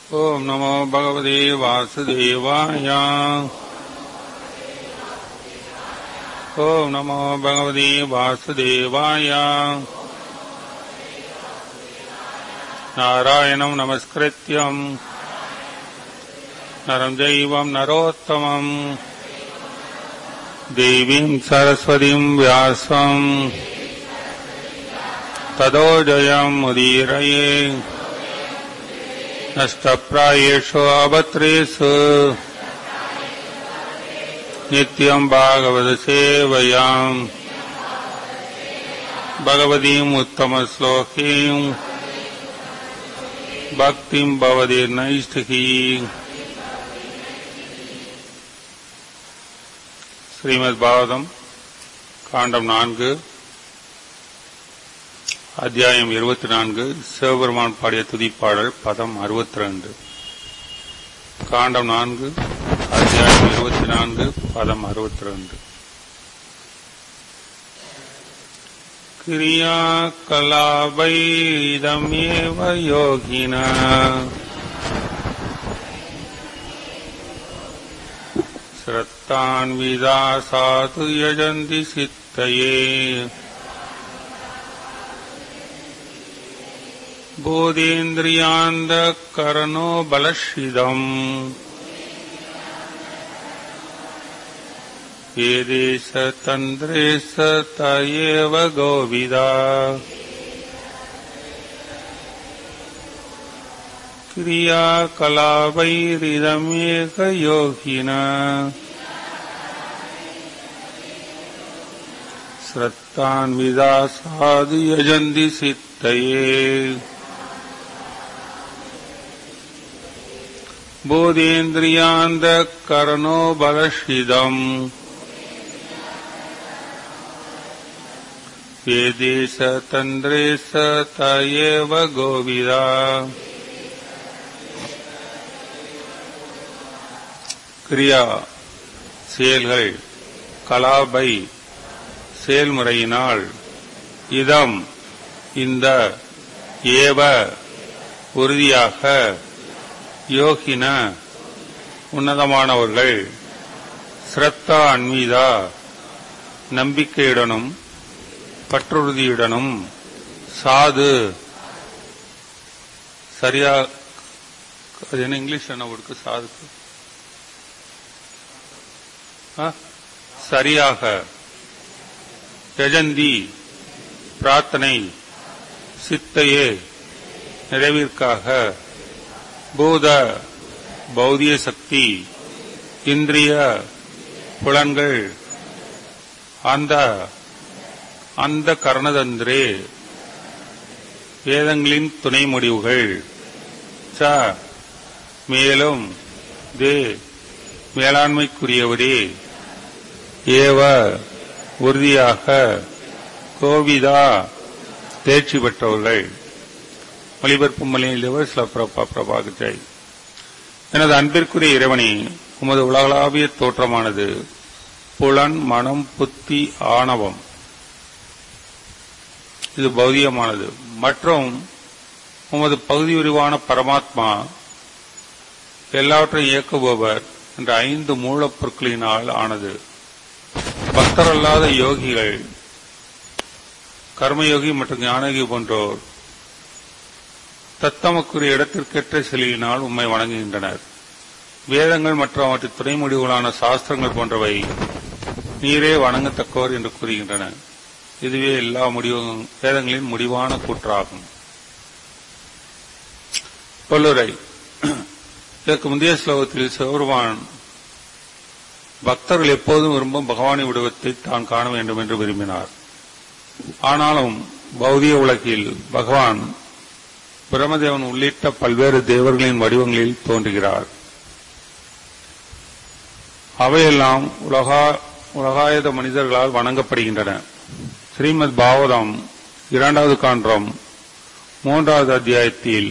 ॐ नमो भगवते वासुदेवाय ॐ नमो भगवते वासुदेवाय नारायणम् नमस्कृत्यम् नरम् दैवम् नरोत्तमम् देवीम् सरस्वतीम् व्यासम् तदो जयम् उदीरये नष्टप्रायेषु अभद्रेषु नित्यम् भागवतसेवयाम् भगवतीम् उत्तमश्लोकीम् भक्तिम् भवति नैष्ठिकी ஸ்ரீமத் பாகவதம் காண்டம் நான்கு அத்தியாயம் இருபத்தி நான்கு சிவபெருமான் பாடிய துதிப்பாடல் பதம் அறுபத்தி ரெண்டு காண்டம் நான்கு அத்தியாயம் இருபத்தி நான்கு பதம் அறுபத்தி ரெண்டு கிரியா கலாபைதமேவ யோகினா श्रत्तान्विदा साधु यजन्ति सिद्धये बोधेन्द्रियान्दकरणो बलशिदम् वेदेश तन्द्रेश त एव गोविदा क्रियाकलापैरिदमेकयोगिना श्रत्तान्विदा साधु यजन्ति सिद्धये बोधेन्द्रियान्तकरणो बलशिदम् वेदेश तन्द्रेश त एव गोविदा கிரியா செயல்கள் கலாபை செயல்முறையினால் இதம் இந்த ஏவ உறுதியாக யோகின உன்னதமானவர்கள் ஸ்ரத்தா அன்மீதா நம்பிக்கையுடனும் பற்றுறுதியுடனும் சாது சரியா அது என்ன இங்கிலீஷ் என்ன கொடுக்கு சாதுக்கு சரியாக யஜந்தி பிரார்த்தனை சித்தையே நிறைவிற்காக பூத பௌதிய சக்தி இந்திரிய புலன்கள் அந்த அந்த கர்ணதந்திரே வேதங்களின் துணை முடிவுகள் ச மேலும் தே மேலாண்மைக்குரியவரே ஏவ உறுதியாக கோவிதா தேர்ச்சி பெற்றவர்கள் ஒளிபரப்பு மலையிலவர் சில பிரபா பிரபாகத்தை எனது அன்பிற்குரிய இறைவனே உமது உலகளாவிய தோற்றமானது புலன் மனம் புத்தி ஆணவம் இது பௌதிகமானது மற்றும் உமது பகுதி விரிவான பரமாத்மா எல்லாவற்றையும் இயக்குபவர் என்ற ஐந்து மூலப்பொருட்களினால் ஆனது பக்தரல்லாத யோகிகள் கர்மயோகி மற்றும் ஞானயோகி போன்றோர் தத்தமக்குரிய இடத்திற்கேற்ற சிலையினால் உண்மை வணங்குகின்றனர் வேதங்கள் மற்றும் அவற்றின் துணை முடிவுகளான சாஸ்திரங்கள் போன்றவை நீரே வணங்கத்தக்கவர் என்று கூறுகின்றன இதுவே எல்லா முடிவு வேதங்களின் முடிவான கூற்றாகும் பொல்லுரை இதற்கு முந்தைய ஸ்லோகத்தில் சிவபெருமான் பக்தர்கள் எப்போதும் விரும்பும் பகவானி உருவத்தை தான் காண வேண்டும் என்று விரும்பினார் ஆனாலும் பௌதிக உலகில் பகவான் பிரம்மதேவன் உள்ளிட்ட பல்வேறு தேவர்களின் வடிவங்களில் தோன்றுகிறார் அவையெல்லாம் உலகா உலகாயத மனிதர்களால் வணங்கப்படுகின்றன ஸ்ரீமத் பாவதம் இரண்டாவது காண்டம் மூன்றாவது அத்தியாயத்தில்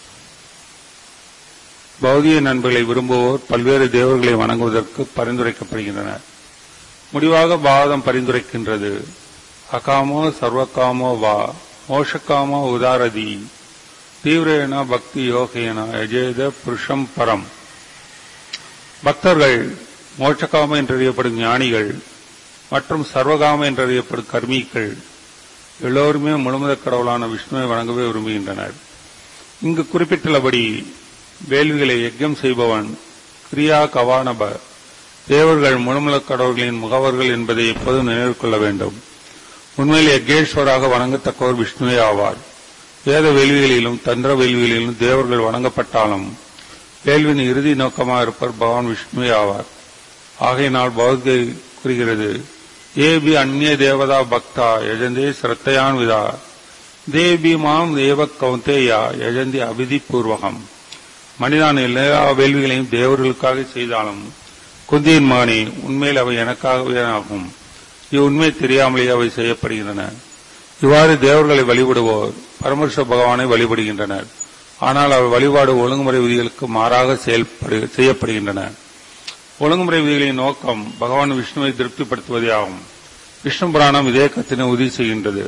பௌதிக நண்பர்களை விரும்புவோர் பல்வேறு தேவர்களை வணங்குவதற்கு பரிந்துரைக்கப்படுகின்றனர் முடிவாக பாவதம் பரிந்துரைக்கின்றது அகாமோ சர்வகாமோ வா மோஷகாமோ உதாரதி தீவிரேன பக்தி யோகேன யஜேத புருஷம் பரம் பக்தர்கள் மோட்சகாம என்றறியப்படும் ஞானிகள் மற்றும் சர்வகாம என்றறியப்படும் கர்மீக்கள் எல்லோருமே முழுமுதற் கடவுளான விஷ்ணுவை வணங்கவே விரும்புகின்றனர் இங்கு குறிப்பிட்டுள்ளபடி வேள்விகளை யஜ்யம் செய்பவன் கிரியா கவானப தேவர்கள் முழுமுதற் கடவுள்களின் முகவர்கள் என்பதை எப்போதும் நினைவில் கொள்ள வேண்டும் உண்மையில் யக்ஞேஸ்வராக வணங்கத்தக்கவர் விஷ்ணுவே ஆவார் வேத வேள்விகளிலும் தந்திர வேள்விகளிலும் தேவர்கள் வணங்கப்பட்டாலும் வேள்வியின் இறுதி நோக்கமாக இருப்பவர் பகவான் விஷ்ணுவே ஆவார் ஆகையினால் பௌத்கை கூறுகிறது ஏபி அந்நிய தேவதா பக்தா யஜந்தே சிரத்தையான் விதா தேபி மாம் தேவ கௌந்தேயா யஜந்தி அபிதி பூர்வகம் மனிதான எல்லா வேள்விகளையும் தேவர்களுக்காக செய்தாலும் குந்தியின் மகனே உண்மையில் அவை எனக்காகவே ஆகும் இவ்வுண்மை தெரியாமலேயே அவை செய்யப்படுகின்றன இவ்வாறு தேவர்களை வழிபடுவோர் பரமர்ஷ பகவானை வழிபடுகின்றனர் ஆனால் அவை வழிபாடு ஒழுங்குமுறை விதிகளுக்கு மாறாக செயல்படு செய்யப்படுகின்றன ஒழுங்குமுறை விதிகளின் நோக்கம் பகவான் விஷ்ணுவை திருப்திப்படுத்துவதே ஆகும் விஷ்ணு புராணம் இதே கத்தினை உறுதி செய்கின்றது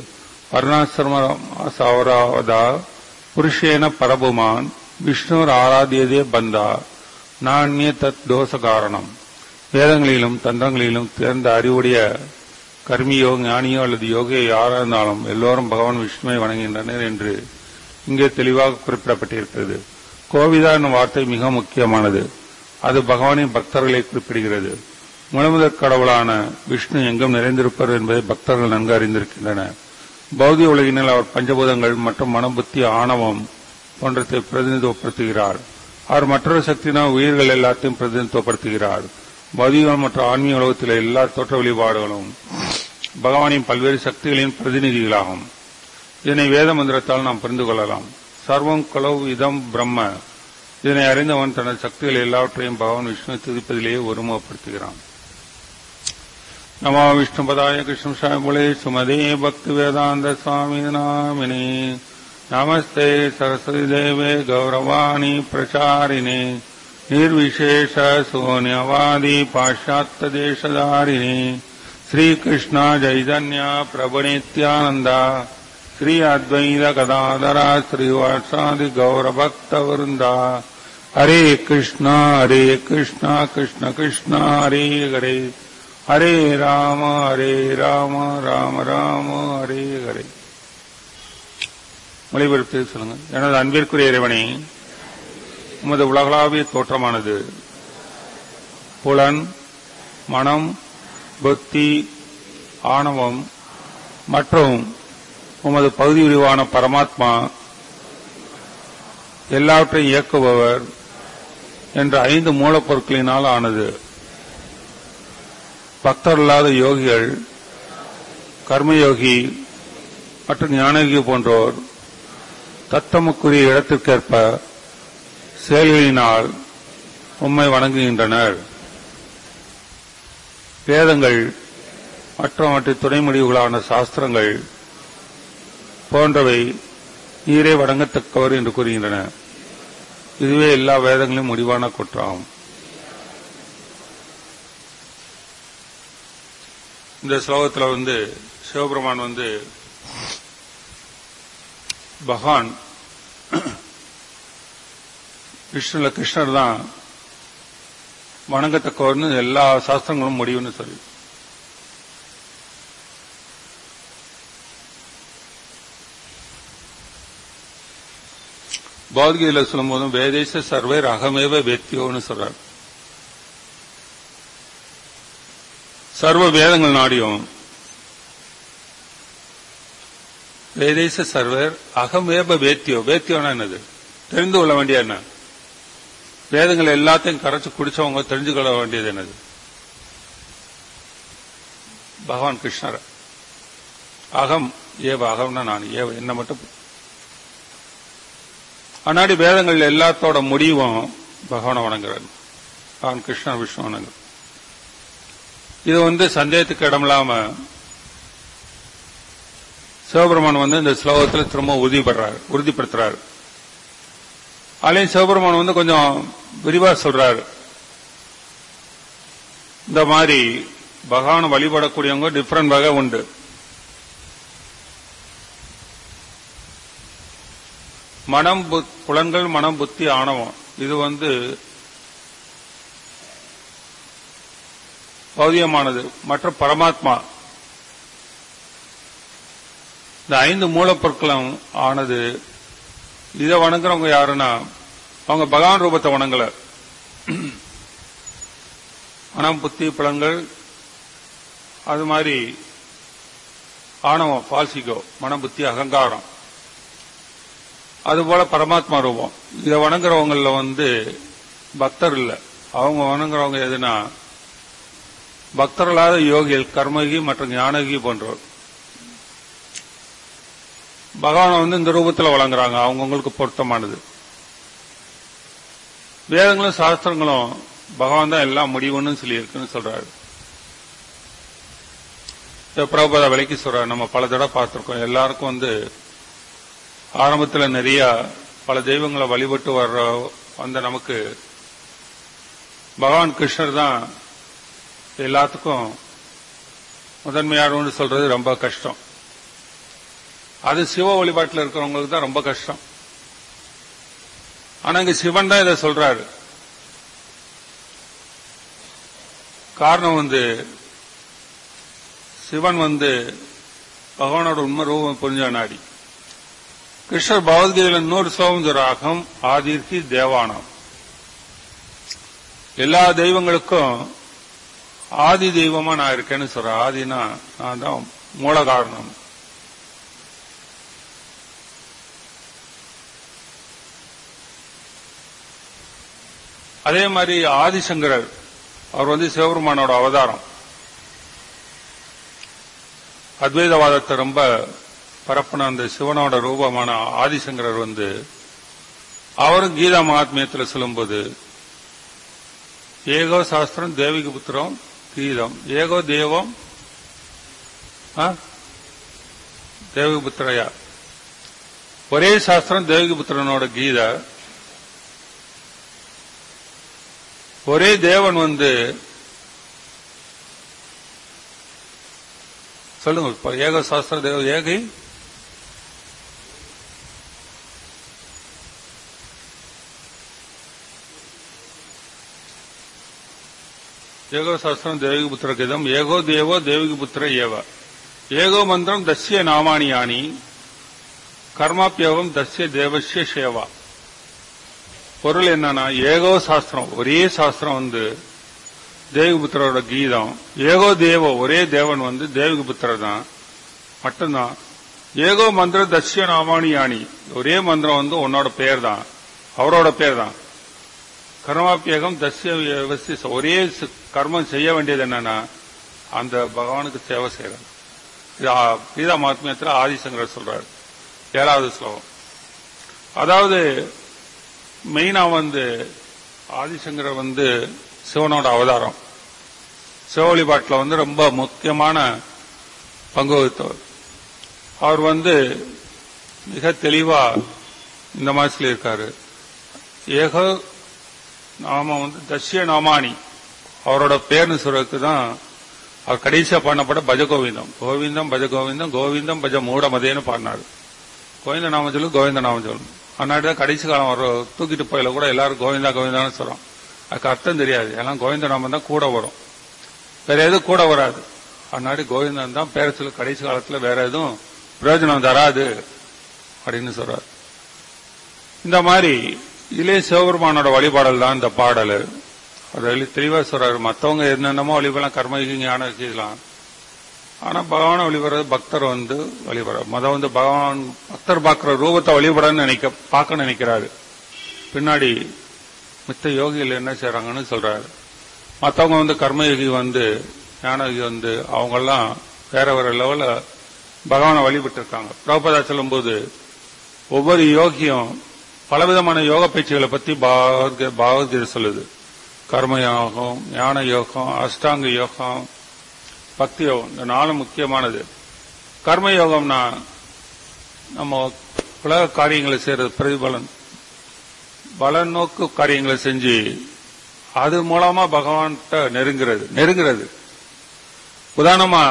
வர்ணாசிரம புருஷேன பரபுமான் விஷ்ணுர் ஆராதியதே பந்தா நாண்ய தத் தோஷ காரணம் வேதங்களிலும் தந்திரங்களிலும் தேர்ந்த அறிவுடைய கர்மியோ ஞானியோ அல்லது யோகியோ யாரா இருந்தாலும் எல்லோரும் பகவான் விஷ்ணுவை வணங்குகின்றனர் என்று இங்கே தெளிவாக குறிப்பிடப்பட்டிருக்கிறது கோவிதா என்னும் வார்த்தை மிக முக்கியமானது அது பகவானின் பக்தர்களை குறிப்பிடுகிறது முழுமுதற் கடவுளான விஷ்ணு எங்கும் நிறைந்திருப்பவர் என்பதை பக்தர்கள் நன்கு அறிந்திருக்கின்றனர் பௌதிக உலகினில் அவர் பஞ்சபூதங்கள் மற்றும் மனபுத்தி ஆணவம் போன்றதை பிரதிநிதித்துவப்படுத்துகிறார் அவர் மற்றொரு சக்தியினால் உயிர்கள் எல்லாத்தையும் பிரதிநிதித்துவப்படுத்துகிறார் பௌதிகம் மற்றும் ஆன்மீக உலகத்தில் எல்லா தோற்ற வழிபாடுகளும் பகவானின் பல்வேறு சக்திகளின் பிரதிநிதிகளாகும் இதனை வேத மந்திரத்தால் நாம் புரிந்து கொள்ளலாம் சர்வம் குலவ் இதம் பிரம்ம இதனை அறிந்தவன் தனது சக்திகள் எல்லாவற்றையும் பகவான் விஷ்ணு துதிப்பதிலேயே ஒருமுகப்படுத்துகிறான் நமோ விஷ்ணுபதாய கிருஷ்ணசாமிபுலே சுமதே பக்தி வேதாந்த சுவாமி நாமினே நமஸ்தே சரஸ்வதி தேவே கௌரவாணி பிரச்சாரிணே निर्विशेष शून्यवादी पाश्चात्य देशधारिणी श्री कृष्ण चैतन्य प्रभुनित्यानंद श्री अद्वैत गदाधरा श्रीवासादि गौर भक्त वृंदा हरे कृष्ण हरे कृष्ण कृष्ण कृष्ण हरे हरे हरे राम हरे राम राम राम हरे हरे மொழிபெயர்ப்பு சொல்லுங்க எனது அன்பிற்குரிய இறைவனே உமது உலகளாவிய தோற்றமானது புலன் மனம் புத்தி ஆணவம் மற்றும் உமது பகுதி விரிவான பரமாத்மா எல்லாவற்றையும் இயக்குபவர் என்ற ஐந்து மூலப்பொருட்களினால் ஆனது பக்தரல்லாத யோகிகள் கர்மயோகி மற்றும் ஞானயோகி போன்றோர் தத்தமுக்குரிய இடத்திற்கேற்ப செயல்களினால் உம்மை வணங்குகின்றனர் வேதங்கள் மற்றும் அவற்றின் துணை முடிவுகளான சாஸ்திரங்கள் போன்றவை நீரே வணங்கத்தக்கவர் என்று கூறுகின்றன இதுவே எல்லா வேதங்களிலும் முடிவான குற்றம் இந்த ஸ்லோகத்தில் வந்து சிவபெருமான் வந்து பகவான் விஷ்ணுல கிருஷ்ணர் தான் வணங்கத்தக்கவர்னு எல்லா சாஸ்திரங்களும் முடிவுன்னு சொல்லி பௌத்கீதையில சொல்லும் போதும் வேதேச சர்வே அகமேவ வேத்தியோன்னு சொல்றார் சர்வ வேதங்கள் நாடியும் வேதேச சர்வர் அகமேப வேத்தியோ வேத்தியோனா என்னது தெரிந்து கொள்ள வேண்டிய என்ன வேதங்கள் எல்லாத்தையும் கரைச்சு குடிச்சவங்க தெரிஞ்சு கொள்ள வேண்டியது என்னது பகவான் கிருஷ்ணர் அகம் ஏவ அகம்னா நான் ஏவ என்ன மட்டும் அன்னாடி வேதங்கள் எல்லாத்தோட முடிவும் பகவானை வணங்குறாரு பகவான் கிருஷ்ணர் விஷ்ணு வணங்குற இது வந்து சந்தேகத்துக்கு இடமில்லாம சிவபெருமான் வந்து இந்த ஸ்லோகத்தில் திரும்ப உறுதிப்படுறாரு உறுதிப்படுத்துறாரு அலையும் சிவபெருமான் வந்து கொஞ்சம் விரிவா சொல்றாரு இந்த மாதிரி பகவான் வழிபடக்கூடியவங்க டிஃபரெண்ட் வகை உண்டு மனம் புத்- புலன்கள் மனம் புத்தி ஆணவம் இது வந்து பௌதியமானது மற்ற பரமாத்மா இந்த ஐந்து மூலப்பொருட்களும் ஆனது இதை வணங்குறவங்க யாருன்னா அவங்க பகவான் ரூபத்தை வணங்கல மனம் புத்தி புலன்கள் அது மாதிரி ஆணவம் பால்சிகோ மனம் புத்தி அகங்காரம் அதுபோல பரமாத்மா ரூபம் இதை வணங்குறவங்கள வந்து பக்தர் இல்ல அவங்க வணங்குறவங்க எதுனா பக்தர்களாத யோகிகள் கர்மகி மற்றும் ஞானகி போன்றவர் பகவானை வந்து இந்த ரூபத்தில் வழங்குறாங்க அவங்கவுங்களுக்கு பொருத்தமானது வேதங்களும் சாஸ்திரங்களும் பகவான் தான் எல்லாம் முடிவுன்னு சொல்லியிருக்குன்னு சொல்றாரு இதை பிரபுபாதா விலைக்கு சொல்றாரு நம்ம பல தடவை பார்த்திருக்கோம் எல்லாருக்கும் வந்து ஆரம்பத்தில் நிறைய பல தெய்வங்களை வழிபட்டு வர்ற வந்த நமக்கு பகவான் கிருஷ்ணர் தான் எல்லாத்துக்கும் முதன்மையானவன்னு சொல்றது ரொம்ப கஷ்டம் அது சிவ வழிபாட்டில் இருக்கிறவங்களுக்கு தான் ரொம்ப கஷ்டம் ஆனா இங்க சிவன் தான் இதை சொல்றாரு காரணம் வந்து சிவன் வந்து பகவானோட உண்மை ரூபம் புரிஞ்ச நாடி கிருஷ்ணர் பகவத்கீதையில இன்னொரு ஸ்லோகம் சொல்ற அகம் ஆதிர்த்தி தேவானம் எல்லா தெய்வங்களுக்கும் ஆதி தெய்வமா நான் இருக்கேன்னு சொல்றேன் ஆதினா நான் தான் மூல காரணம் அதே மாதிரி ஆதிசங்கரர் அவர் வந்து சிவபெருமானோட அவதாரம் அத்வைதவாதத்தை ரொம்ப பரப்புன அந்த சிவனோட ரூபமான ஆதிசங்கரர் வந்து அவரும் கீதா மகாத்மியத்தில் சொல்லும்போது ஏகோ சாஸ்திரம் தேவிக புத்திரம் கீதம் ஏகோ தேவம் ஆ? தேவிக புத்திரையா ஒரே சாஸ்திரம் தேவிக புத்திரனோட கீதை ஒரே தேவன் வந்து சொல்லுங்க இப்ப ஏக சாஸ்திர தேவ ஏகை ஏகோ சாஸ்திரம் தேவிக புத்திர கீதம் ஏகோ தேவோ தேவிக புத்திர ஏவ ஏகோ மந்திரம் தஸ்ய நாமானி யானி கர்மாப்பியோகம் தஸ்ய தேவஸ்ய சேவா பொருள் என்னன்னா ஏகோ சாஸ்திரம் ஒரே சாஸ்திரம் வந்து தேவிபுத்திரோட கீதம் ஏகோ தேவோ ஒரே தேவன் வந்து தேவிபுத்திரர் தான் மட்டும்தான் ஏகோ மந்திர தஸ்ய நாமானி யானி ஒரே மந்திரம் வந்து உன்னோட பேர் தான் அவரோட பேர் தான் கர்மாப்பியகம் தஸ்ய வியவஸ்தி ஒரே ச- கர்மம் செய்ய வேண்டியது என்னன்னா அந்த பகவானுக்கு சேவை செய்யறது இது ஆ- கீதா மாத்மியத்தில் ஆதிசங்கரர் சொல்றாரு ஏழாவது ஸ்லோகம் அதாவது மெயினா வந்து ஆதிசங்கரர் வந்து சிவனோட அவதாரம் சிவ வழிபாட்டில் வந்து ரொம்ப முக்கியமான பங்கு வகித்தவர் அவர் வந்து மிக தெளிவா இந்த மாதிரி சொல்லியிருக்காரு ஏக நாம வந்து தஸ்ய நாமானி அவரோட பேர்னு சொல்றதுக்கு தான் அவர் கடைசியா பாடினப்பட பஜ கோவிந்தம் கோவிந்தம் பஜ கோவிந்தம் கோவிந்தம் பஜ மூடமதேன்னு பாடினாரு கோவிந்த நாம சொல்லு கோவிந்த நாம சொல்லு அன்னாடி தான் கடைசி காலம் வர தூக்கிட்டு போயில கூட எல்லாரும் கோவிந்தா கோவிந்தான்னு சொல்றோம் அதுக்கு அர்த்தம் தெரியாது எல்லாம் கோவிந்த நாமம் தான் கூட வரும் வேற எதுவும் கூட வராது அன்னாடி கோவிந்தன் தான் பேர சொல்லு கடைசி காலத்துல வேற எதுவும் பிரயோஜனம் தராது அப்படின்னு சொல்றாரு இந்த மாதிரி இளைய சிவபெருமானோட வழிபாடல் தான் இந்த பாடல் அது வெளி தெளிவா சொல்றாரு மத்தவங்க என்னென்னமோ வழிபடலாம் கர்ம ஞான செய்யலாம் ஆனா பகவானை வழிபடுறது பக்தர் வந்து வழிபட முத வந்து பகவான் பக்தர் பார்க்கிற ரூபத்தை வழிபடன்னு நினைக்க பார்க்க நினைக்கிறாரு பின்னாடி மித்த யோகிகள் என்ன செய்றாங்கன்னு சொல்றாரு மத்தவங்க வந்து கர்மயோகி வந்து ஞானயோகி வந்து அவங்கெல்லாம் வேற வேற லெவல்ல பகவானை வழிபட்டு இருக்காங்க பிரபுபதா சொல்லும்போது ஒவ்வொரு யோகியும் பலவிதமான யோக பயிற்சிகளை பத்தி பகவத்கீ- பகவத்கீதை சொல்லுது கர்ம யோகம் ஞான யோகம் அஷ்டாங்க யோகம் பக்தி யோகம் இந்த நாலும் முக்கியமானது கர்ம யோகம்னா நம்ம உலக காரியங்களை செய்யறது பிரதிபலன் பலன் நோக்கு காரியங்களை செஞ்சு அது மூலமா பகவான்கிட்ட நெருங்கிறது நெருங்கிறது உதாரணமா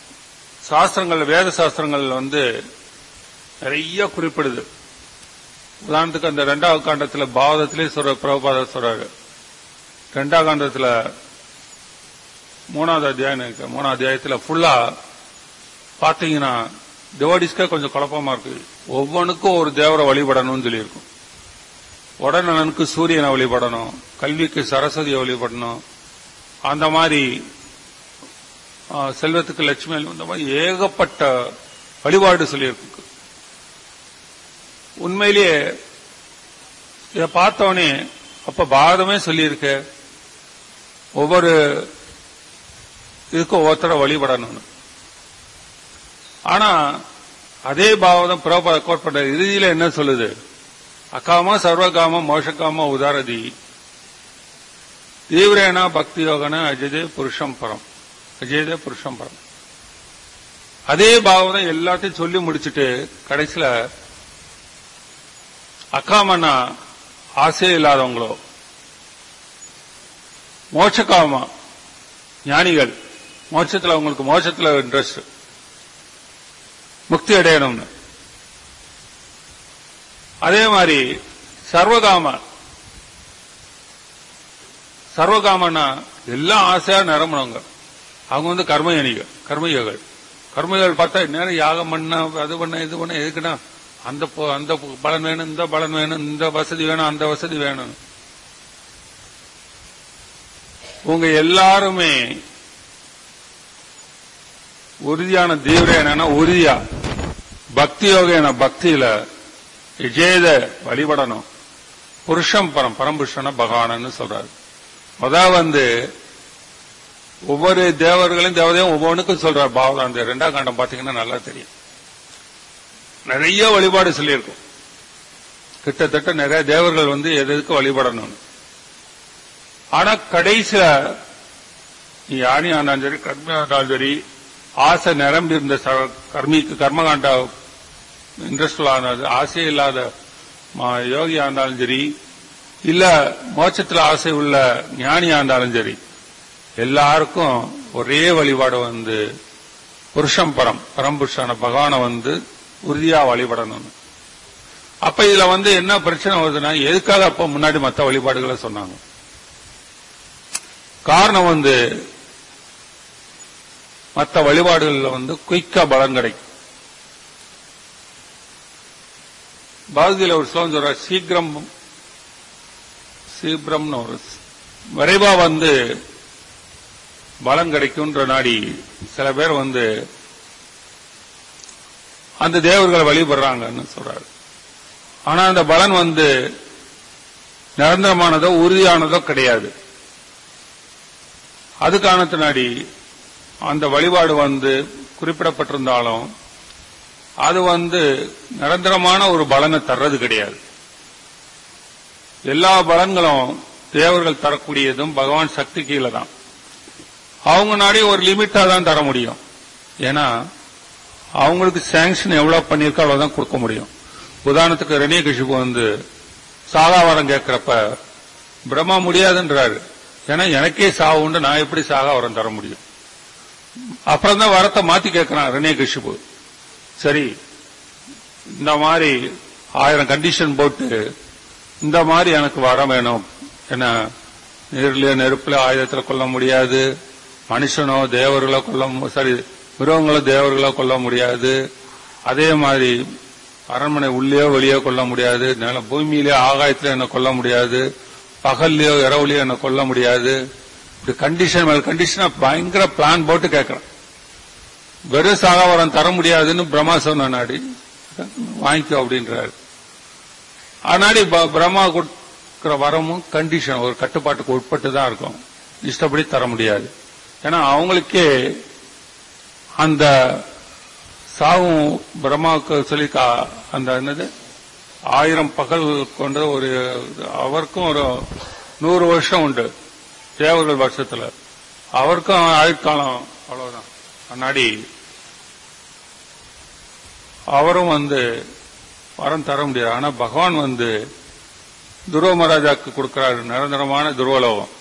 சாஸ்திரங்கள் வேத சாஸ்திரங்கள் வந்து நிறைய குறிப்பிடுது உதாரணத்துக்கு அந்த ரெண்டாவது காண்டத்துல பாவதத்திலே சொல்ற பிரபுபாத சொல்றாரு ரெண்டாவது காண்டத்துல மூணாவது அத்தியாயம் இருக்கு மூணாவது அத்தியாயத்துல ஃபுல்லா பாத்தீங்கன்னா டிவோடிஸ்க்கே கொஞ்சம் குழப்பமா இருக்கு ஒவ்வொன்றுக்கும் ஒரு தேவரை வழிபடணும்னு சொல்லியிருக்கும் உடனனுக்கு சூரியனை வழிபடணும் கல்விக்கு சரஸ்வதியை வழிபடணும் அந்த மாதிரி ஆ, செல்வத்துக்கு லட்சுமி இந்த மாதிரி ஏகப்பட்ட வழிபாடு சொல்லியிருக்கு உண்மையிலேயே இதை பார்த்தவனே அப்ப பாரதமே சொல்லியிருக்க ஒவ்வொரு இதுக்கும் ஒவ்வொருத்தர வழிபடணும்னு ஆனா அதே பாவதம் பிரபா கோட்பட்ட இறுதியில என்ன சொல்லுது அக்காம சர்வகாம மோஷகாம உதாரதி தீவிரேனா பக்தி யோகன அஜதே புருஷம் பரம் அஜயதே புருஷம் பரம் அதே பாவதம் எல்லாத்தையும் சொல்லி முடிச்சிட்டு கடைசியில அக்காமன்னா ஆசையே இல்லாதவங்களோ மோட்சக்காம ஞானிகள் மோட்சத்துல அவங்களுக்கு மோட்சத்துல இன்ட்ரெஸ்ட் முக்தி அடையணும்னு அதே மாதிரி சர்வகாம சர்வகாமன்னா எல்லாம் ஆசையா நிரம்புனவங்க அவங்க வந்து கர்மயோனிகள் கர்மயோகள் கர்மயோகள் பார்த்தா நேரம் யாகம் பண்ண அது பண்ண இது பண்ண எதுக்குன்னா அந்த பொ- அந்த பலன் வேணும் இந்த பலன் வேணும் இந்த வசதி வேணும் அந்த வசதி வேணும் உங்க எல்லாருமே உறுதியான தீவிர என்னன்னா உறுதியா பக்தி யோக பக்தியில விஜேத வழிபடணும் புருஷம் பரம் பரம்புருஷன பகவானன்னு சொல்றாரு அதான் வந்து ஒவ்வொரு தேவர்களையும் தேவதையும் ஒவ்வொன்றுக்கும் சொல்றார் பாவதா அந்த ரெண்டாம் காண்டம் பாத்தீங்கன்னா நல்லா தெரியும் நிறைய வழிபாடு சொல்லியிருக்கும் கிட்டத்தட்ட நிறைய தேவர்கள் வந்து எது எதுக்கு வழிபடணும்னு ஆனா கடைசியில நீ யானி ஆனாலும் சரி கர்மி ஆனாலும் சரி ஆசை நிரம்பி இருந்த ச- கர்மிக்கு கர்மகாண்டா இன்ட்ரெஸ்ட் ஆனது ஆசை இல்லாத மா- யோகியா இருந்தாலும் சரி இல்ல மோட்சத்துல ஆசை உள்ள ஞானியா இருந்தாலும் சரி எல்லாருக்கும் ஒரே வழிபாடு வந்து புருஷம் பரம் பரம்புருஷான பகவானை வந்து உறுதியா வழிபடணும் அப்ப இதுல வந்து என்ன பிரச்சனை வருதுன்னா எதுக்காக அப்ப முன்னாடி மத்த வழிபாடுகளை சொன்னாங்க காரணம் வந்து மற்ற வழிபாடுகள்ல வந்து குயிக்கா பலன் கிடைக்கும் பாரதியில ஒரு ஸ்லோகம் சொல்ற சீக்கிரம் சீக்கிரம்னு ஒரு விரைவா வந்து பலன் கிடைக்கும்ன்ற நாடி சில பேர் வந்து அந்த தேவர்களை வழிபடுறாங்கன்னு சொல்றாரு ஆனா அந்த பலன் வந்து நிரந்தரமானதோ உறுதியானதோ கிடையாது அது காரணத்தினாடி அந்த வழிபாடு வந்து குறிப்பிடப்பட்டிருந்தாலும் அது வந்து நிரந்தரமான ஒரு பலனை தர்றது கிடையாது எல்லா பலன்களும் தேவர்கள் தரக்கூடியதும் பகவான் சக்தி கீழே தான் அவங்க நாடி ஒரு லிமிட்டா தான் தர முடியும் ஏன்னா அவங்களுக்கு சாங்ஷன் எவ்வளவு பண்ணிருக்கோ அவ்வளவுதான் கொடுக்க முடியும் உதாரணத்துக்கு ரெனிய கஷிப்பு வந்து சாகாவரம் கேட்கிறப்ப பிரம்மா முடியாதுன்றாரு ஏன்னா எனக்கே சாவு உண்டு நான் எப்படி சாகாவரம் தர முடியும் அப்புறம் தான் வரத்தை மாத்தி கேட்கிறான் ரெனிய கஷிப்பு சரி இந்த மாதிரி ஆயிரம் கண்டிஷன் போட்டு இந்த மாதிரி எனக்கு வரம் வேணும் என்ன நீர்ல நெருப்புல ஆயுதத்துல கொல்ல முடியாது மனுஷனோ தேவர்களோ கொல்ல மு- சாரி மிருகங்களோ தேவர்களோ கொல்ல முடியாது அதே மாதிரி அரண்மனை உள்ளேயோ வெளியோ கொல்ல முடியாது நில பூமியிலேயோ ஆகாயத்திலயோ என்ன கொல்ல முடியாது பகல்லையோ இரவுலயோ என்ன கொல்ல முடியாது இப்படி கண்டிஷன் மேல கண்டிஷனா பயங்கர பிளான் போட்டு கேட்கறான் வெறும் சாகாவரம் தர முடியாதுன்னு பிரம்மா சொன்ன நாடி வாங்கிக்கோ அப்படின்றாரு ஆனாடி ப- பிரம்மா கொடுக்கிற வரமும் கண்டிஷன் ஒரு கட்டுப்பாட்டுக்கு உட்பட்டு தான் இருக்கும் இஷ்டப்படி தர முடியாது ஏன்னா அவங்களுக்கே அந்த சாவும் பிரம்மாவுக்கு சொல்லி கா- அந்த என்னது ஆயிரம் பகல் கொண்ட ஒரு அவருக்கும் ஒரு நூறு வருஷம் உண்டு தேவர்கள் வருஷத்துல அவருக்கும் ஆயுட்காலம் அவ்வளவுதான் முன்னாடி அவரும் வந்து வரம் தர முடியாது ஆனா பகவான் வந்து துருவ மகாராஜாக்கு கொடுக்கிறாரு நிரந்தரமான துருவலோகம்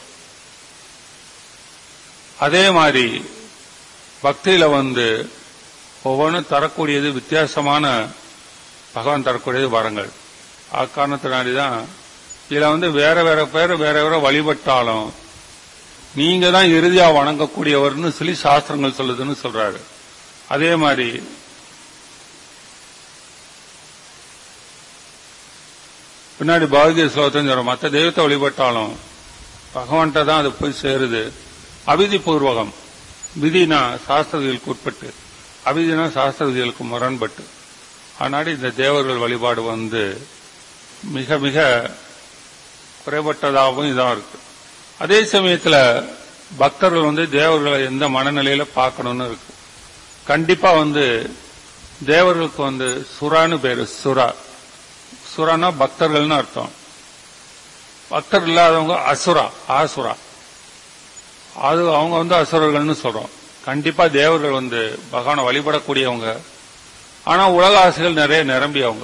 அதே மாதிரி பக்தியில வந்து ஒவ்வொன்றும் தரக்கூடியது வித்தியாசமான பகவான் தரக்கூடியது வரங்கள் அக்காரணத்தினாடிதான் இதுல வந்து வேற வேற பேர் வேற வேற வழிபட்டாலும் நீங்க தான் இறுதியா வணங்கக்கூடியவர்னு சொல்லி சாஸ்திரங்கள் சொல்லுதுன்னு சொல்றாரு அதே மாதிரி பின்னாடி பாரதிய ஸ்லோகத்தை சொல்றோம் மற்ற தெய்வத்தை வழிபட்டாலும் பகவான்கிட்ட தான் அது போய் சேருது அவிதி பூர்வகம் விதினா சாஸ்திர விதிகளுக்கு உட்பட்டு அவிதினா சாஸ்திர விதிகளுக்கு முரண்பட்டு அதனால இந்த தேவர்கள் வழிபாடு வந்து மிக மிக குறைபட்டதாகவும் இதாக இருக்கு அதே சமயத்துல பக்தர்கள் வந்து தேவர்களை எந்த மனநிலையில பார்க்கணும்னு இருக்கு கண்டிப்பா வந்து தேவர்களுக்கு வந்து சுரான்னு பேரு சுரா சுரானா பக்தர்கள்னு அர்த்தம் பக்தர் இல்லாதவங்க அசுரா ஆசுரா அது அவங்க வந்து அசுரர்கள்னு சொல்றோம் கண்டிப்பா தேவர்கள் வந்து பகவானை வழிபடக்கூடியவங்க ஆனா உலக ஆசைகள் நிறைய நிரம்பியவங்க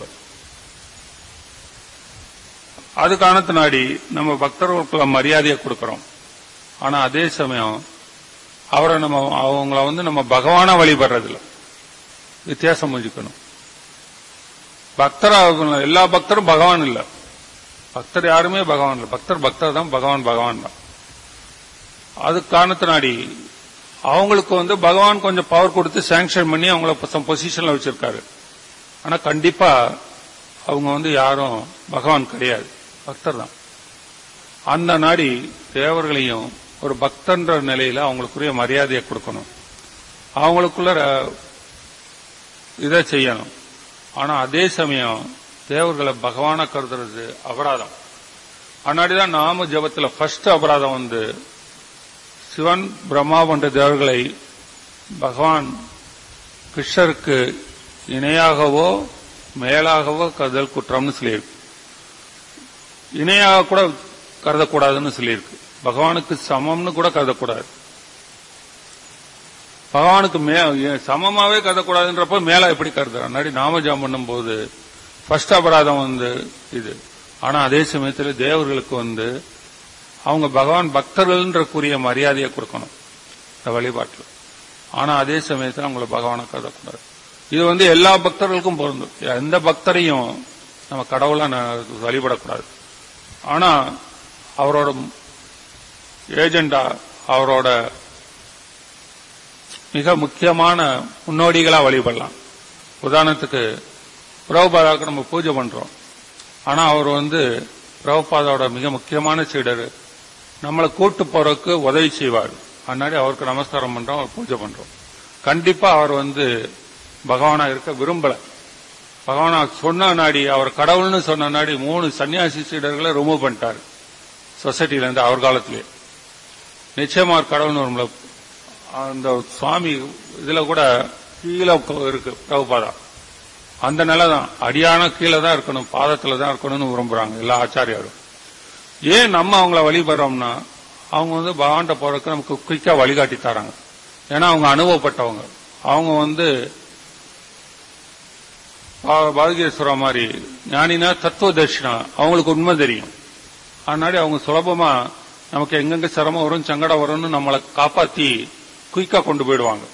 அது காரணத்தினாடி நம்ம பக்தர்களுக்குள்ள மரியாதையை கொடுக்கிறோம் ஆனா அதே சமயம் அவரை நம்ம அவங்கள வந்து நம்ம பகவானா வழிபடுறதில்ல வித்தியாசம் புரிஞ்சுக்கணும் பக்தரா எல்லா பக்தரும் பகவான் இல்ல பக்தர் யாருமே பகவான் இல்ல பக்தர் பக்தர் தான் பகவான் பகவான் தான் அது காரணத்தினாடி அவங்களுக்கு வந்து பகவான் கொஞ்சம் பவர் கொடுத்து சாங்ஷன் பண்ணி அவங்கள பொசிஷன்ல வச்சிருக்காரு ஆனா கண்டிப்பா அவங்க வந்து யாரும் பகவான் கிடையாது பக்தர் தான் அந்த நாடி தேவர்களையும் ஒரு பக்தன்ற நிலையில அவங்களுக்குரிய மரியாதையை கொடுக்கணும் அவங்களுக்குள்ள இதை செய்யணும் ஆனா அதே சமயம் தேவர்களை பகவான கருதுறது அபராதம் அன்னாடிதான் நாம ஜபத்துல ஃபர்ஸ்ட் அபராதம் வந்து சிவன் பிரம்மா போன்ற தேவர்களை பகவான் கிருஷ்ணருக்கு இணையாகவோ மேலாகவோ கருதல் குற்றம்னு சொல்லியிருக்கு இணையாக கூட கருதக்கூடாதுன்னு சொல்லியிருக்கு பகவானுக்கு சமம்னு கூட கருதக்கூடாது பகவானுக்கு மே சமமாவே கருதக்கூடாதுன்றப்ப மேல எப்படி கருதுறான் முன்னாடி நாமஜாம் பண்ணும்போது ஃபர்ஸ்ட் அபராதம் வந்து இது ஆனா அதே சமயத்தில் தேவர்களுக்கு வந்து அவங்க பகவான் பக்தர்கள்ன்ற கூறிய மரியாதையை கொடுக்கணும் இந்த வழிபாட்டில் ஆனா அதே சமயத்தில் அவங்கள பகவானை கருதக்கூடாது இது வந்து எல்லா பக்தர்களுக்கும் பொருந்தும் எந்த பக்தரையும் நம்ம கடவுளை வழிபடக்கூடாது ஆனா அவரோட ஏஜெண்டா அவரோட மிக முக்கியமான முன்னோடிகளா வழிபடலாம் உதாரணத்துக்கு பிரபுபாதாவுக்கு நம்ம பூஜை பண்றோம் ஆனா அவர் வந்து பிரபுபாதாவோட மிக முக்கியமான சீடர் நம்மளை கூட்டு போறதுக்கு உதவி செய்வார் அதனாடி அவருக்கு நமஸ்காரம் பண்றோம் அவர் பூஜை பண்றோம் கண்டிப்பா அவர் வந்து பகவானா இருக்க விரும்பல பகவானா சொன்ன நாடி அவர் கடவுள்னு சொன்ன நாடி மூணு சன்னியாசி சீடர்களை ரிமூவ் பண்ணிட்டாரு சொசைட்டில இருந்து அவர் காலத்திலே நிச்சயமா அவர் கடவுள்னு வரும்ல அந்த சுவாமி இதுல கூட கீழே இருக்கு பிரபுபாதா அந்த நிலை தான் அடியான கீழே தான் இருக்கணும் பாதத்துல தான் இருக்கணும்னு விரும்புறாங்க எல்லா ஆச்சாரியாரும் ஏன் நம்ம அவங்கள வழிபடுறோம்னா அவங்க வந்து பகவான்கிட்ட போறதுக்கு நமக்கு குயிக்கா வழிகாட்டி தராங்க ஏன்னா அவங்க அனுபவப்பட்டவங்க அவங்க வந்து பாரதியேஸ்வரா மாதிரி ஞானினா தத்துவ தர்ஷனா அவங்களுக்கு உண்மை தெரியும் அதனால அவங்க சுலபமா நமக்கு எங்கெங்க சிரமம் வரும் சங்கடம் வரும்னு நம்மளை காப்பாத்தி குயிக்கா கொண்டு போயிடுவாங்க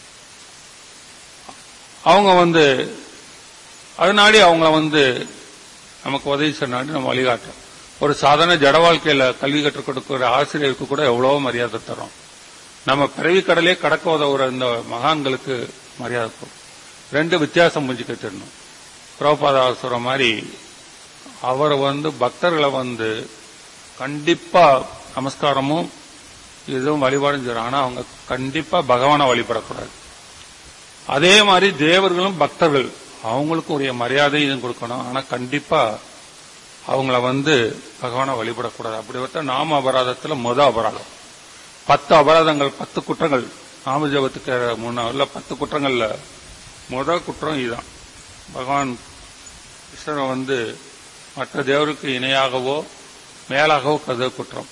அவங்க வந்து அதனாலே அவங்கள வந்து நமக்கு உதவி சொன்னாடி நம்ம வழிகாட்டுறோம் ஒரு சாதாரண ஜட வாழ்க்கையில கல்வி கற்றுக் கொடுக்கிற ஆசிரியருக்கு கூட எவ்வளவோ மரியாதை தரோம் நம்ம பிறவி கடலே கடக்க உதவுற இந்த மகான்களுக்கு மரியாதை தரும் ரெண்டு வித்தியாசம் புரிஞ்சுக்க தெரியணும் பிரபுபாதா சொல்ற மாதிரி அவர் வந்து பக்தர்களை வந்து கண்டிப்பா நமஸ்காரமும் இதுவும் வழிபாடும் செய்யறாங்க ஆனா அவங்க கண்டிப்பா பகவானை வழிபடக்கூடாது அதே மாதிரி தேவர்களும் பக்தர்கள் அவங்களுக்கு உரிய மரியாதையும் கொடுக்கணும் ஆனா கண்டிப்பா அவங்கள வந்து பகவானை வழிபடக்கூடாது அப்படி பார்த்தா நாம அபராதத்துல முத அபராதம் பத்து அபராதங்கள் பத்து குற்றங்கள் நாம ஜபத்துக்கு முன்னாள் பத்து குற்றங்கள்ல முத குற்றம் இதுதான் பகவான் கிருஷ்ணரை வந்து மற்ற தேவருக்கு இணையாகவோ மேலாகவோ கருத குற்றம்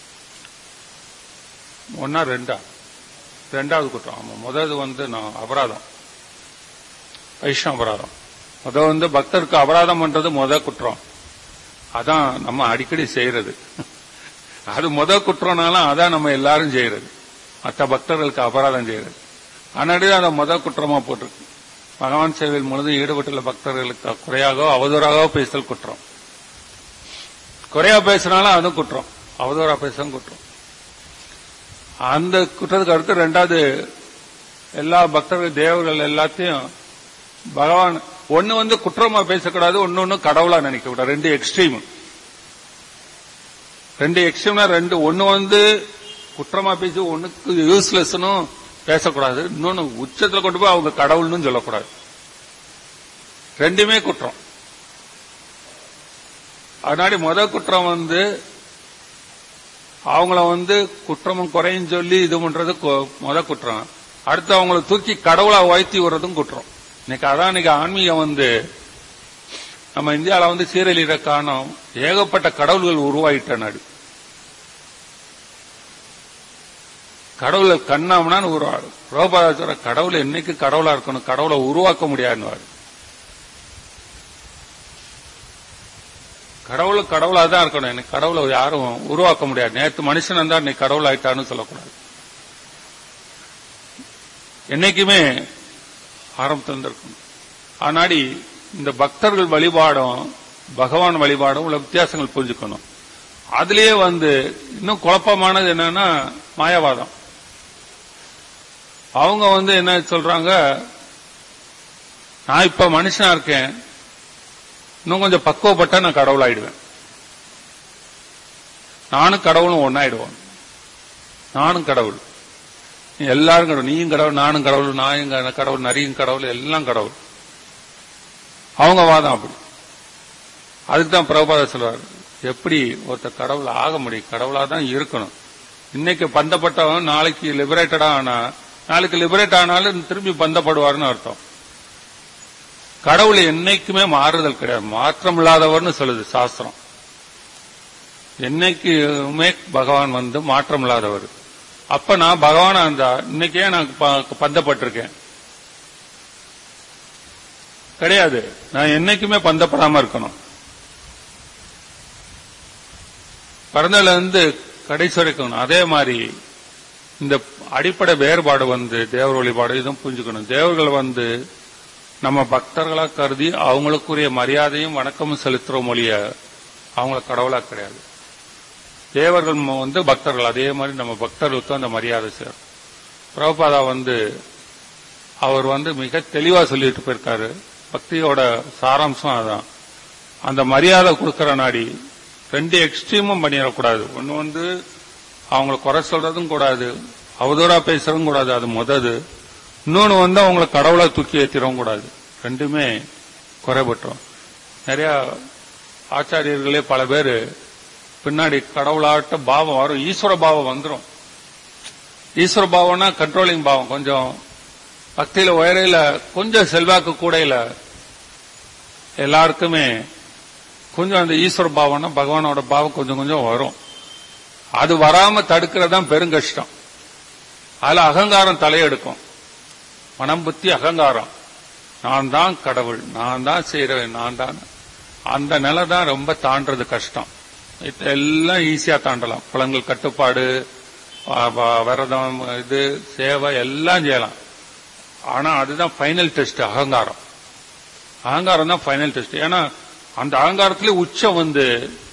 ஒன்னா ரெண்டா ரெண்டாவது குற்றம் ஆமா முதல் வந்து நான் அபராதம் வைஷ்ணவ அபராதம் முத வந்து பக்தருக்கு அபராதம் பண்றது முத குற்றம் அதான் நம்ம அடிக்கடி செய்யறது அது முத குற்றம்னாலும் அதான் நம்ம எல்லாரும் செய்யறது மற்ற பக்தர்களுக்கு அபராதம் செய்யறது அதனாடி அந்த முத குற்றமா போட்டிருக்கு பகவான் சேவையில் முழுதும் ஈடுபட்டுள்ள பக்தர்களுக்கு குறையாகவோ அவதூறாகவோ பேசல் குற்றம் குறையா பேசினாலும் அதுவும் குற்றம் அவதூறா பேசும் குற்றம் அந்த குற்றத்துக்கு அடுத்து ரெண்டாவது எல்லா பக்தர்கள் தேவர்கள் எல்லாத்தையும் பகவான் ஒன்னு வந்து குற்றமா பேசக்கூடாது ஒன்னு ஒன்னு கடவுளா நினைக்க கூடாது ரெண்டு எக்ஸ்ட்ரீம் ரெண்டு எக்ஸ்ட்ரீம்னா ரெண்டு ஒன்னு வந்து குற்றமா பேசி ஒண்ணுக்கு யூஸ்லெஸ்னும் பேசக்கூடாது இன்னொன்னு உச்சத்துல கொண்டு போய் அவங்க கடவுள்னு சொல்லக்கூடாது ரெண்டுமே குற்றம் அதனாடி முத குற்றம் வந்து அவங்கள வந்து குற்றமும் குறையும் சொல்லி இது பண்றது கு- முத குற்றம் அடுத்து அவங்கள தூக்கி கடவுளா உயர்த்தி விடுறதும் குற்றம் இன்னைக்கு அதான் இன்னைக்கு ஆன்மீகம் வந்து நம்ம இந்தியால வந்து சீரழிகிற காரணம் ஏகப்பட்ட கடவுள்கள் உருவாயிட்ட நாடு கடவுளை கண்ணாமனான்னு உருவாடு ரோபாதா சொல்ற கடவுளை என்னைக்கு கடவுளா இருக்கணும் கடவுளை உருவாக்க முடியாதுன்னு கடவுள் கடவுளா தான் இருக்கணும் எனக்கு கடவுளை யாரும் உருவாக்க முடியாது நேத்து மனுஷன் இருந்தா இன்னைக்கு கடவுள் ஆயிட்டான்னு சொல்லக்கூடாது என்னைக்குமே ஆரம்பத்தில் இருக்கணும் ஆனாடி இந்த பக்தர்கள் வழிபாடும் பகவான் வழிபாடும் உள்ள வித்தியாசங்கள் புரிஞ்சுக்கணும் அதுலயே வந்து இன்னும் குழப்பமானது என்னன்னா மாயாவாதம் அவங்க வந்து என்ன சொல்றாங்க நான் இப்ப மனுஷனா இருக்கேன் இன்னும் கொஞ்சம் பக்குவப்பட்டா நான் கடவுள் ஆயிடுவேன் நானும் கடவுளும் ஒன்னாயிடுவோம் நானும் கடவுள் நீ எல்லாரும் கடவுள் நீயும் கடவுள் நானும் கடவுள் நாயும் க- கடவுள் நரியும் கடவுள் எல்லாம் கடவுள் அவங்க வாதம் அப்படி அதுக்கு தான் பிரபுபாத சொல்றாரு எப்படி ஒருத்தர் கடவுள் ஆக முடியும் கடவுளா தான் இருக்கணும் இன்னைக்கு பந்தப்பட்டவன் நாளைக்கு லிபரேட்டடா ஆனா நாளைக்கு லிபரேட் ஆனாலும் திரும்பி பந்தப்படுவார்னு அர்த்தம் கடவுள் என்னைக்குமே மாறுதல் கிடையாது மாற்றம் இல்லாதவர்னு சொல்லுது சாஸ்திரம் என்னைக்குமே பகவான் வந்து மாற்றம் இல்லாதவர் அப்ப நான் பகவானா இருந்தா இன்னைக்கே நான் ப- பந்தப்பட்டிருக்கேன் கிடையாது நான் என்னைக்குமே பந்தப்படாம இருக்கணும் பிறந்ததுல இருந்து கடைசி வரைக்கும் அதே மாதிரி இந்த அடிப்படை வேறுபாடு வந்து தேவர் வழிபாடு இதுவும் புரிஞ்சுக்கணும் தேவர்கள் வந்து நம்ம பக்தர்களா கருதி அவங்களுக்குரிய மரியாதையும் வணக்கமும் செலுத்துறோம் மொழிய அவங்கள கடவுளா கிடையாது தேவர்கள் ம- வந்து பக்தர்கள் அதே மாதிரி நம்ம பக்தர்களுக்கும் அந்த மரியாதை சேரும் பிரபுபாதா வந்து அவர் வந்து மிக தெளிவா சொல்லிட்டு போயிருக்காரு பக்தியோட சாராம்சம் அதான் அந்த மரியாதை கொடுக்கிற நாடி ரெண்டு எக்ஸ்ட்ரீமும் பண்ணிடக்கூடாது ஒன்னு வந்து அவங்கள குறை சொல்றதும் கூடாது அவதூறா பேசுறதும் கூடாது அது முதது இன்னொன்னு வந்து அவங்கள கடவுளா தூக்கி ஏத்திடவும் கூடாது ரெண்டுமே குறைபட்டோம் நிறைய ஆச்சாரியர்களே பல பேர் பின்னாடி கடவுளாட்ட பாவம் வரும் ஈஸ்வர பாவம் வந்துரும் ஈஸ்வர பாவம்னா கண்ட்ரோலிங் பாவம் கொஞ்சம் பக்தியில உயரையில கொஞ்சம் செல்வாக்கு கூடையில எல்லாருக்குமே கொஞ்சம் அந்த ஈஸ்வர பாவம்னா பகவானோட பாவம் கொஞ்சம் கொஞ்சம் வரும் அது வராம தடுக்கிறது தான் பெருங்கஷ்டம் அதுல அகங்காரம் தலையெடுக்கும் மனம் புத்தி அகங்காரம் நான் தான் கடவுள் நான் தான் செய்றவன் நான் தான் அந்த நிலை தான் ரொம்ப தாண்டறது கஷ்டம் இது எல்லாம் ஈஸியா தாண்டலாம் புலங்கள் கட்டுப்பாடு ஆ, வ- விரதம் இது சேவை எல்லாம் செய்யலாம் ஆனா அதுதான் ஃபைனல் டெஸ்ட் அகங்காரம் அகங்காரம் தான் ஃபைனல் டெஸ்ட் ஏன்னா அந்த அகங்காரத்திலே உச்சம் வந்து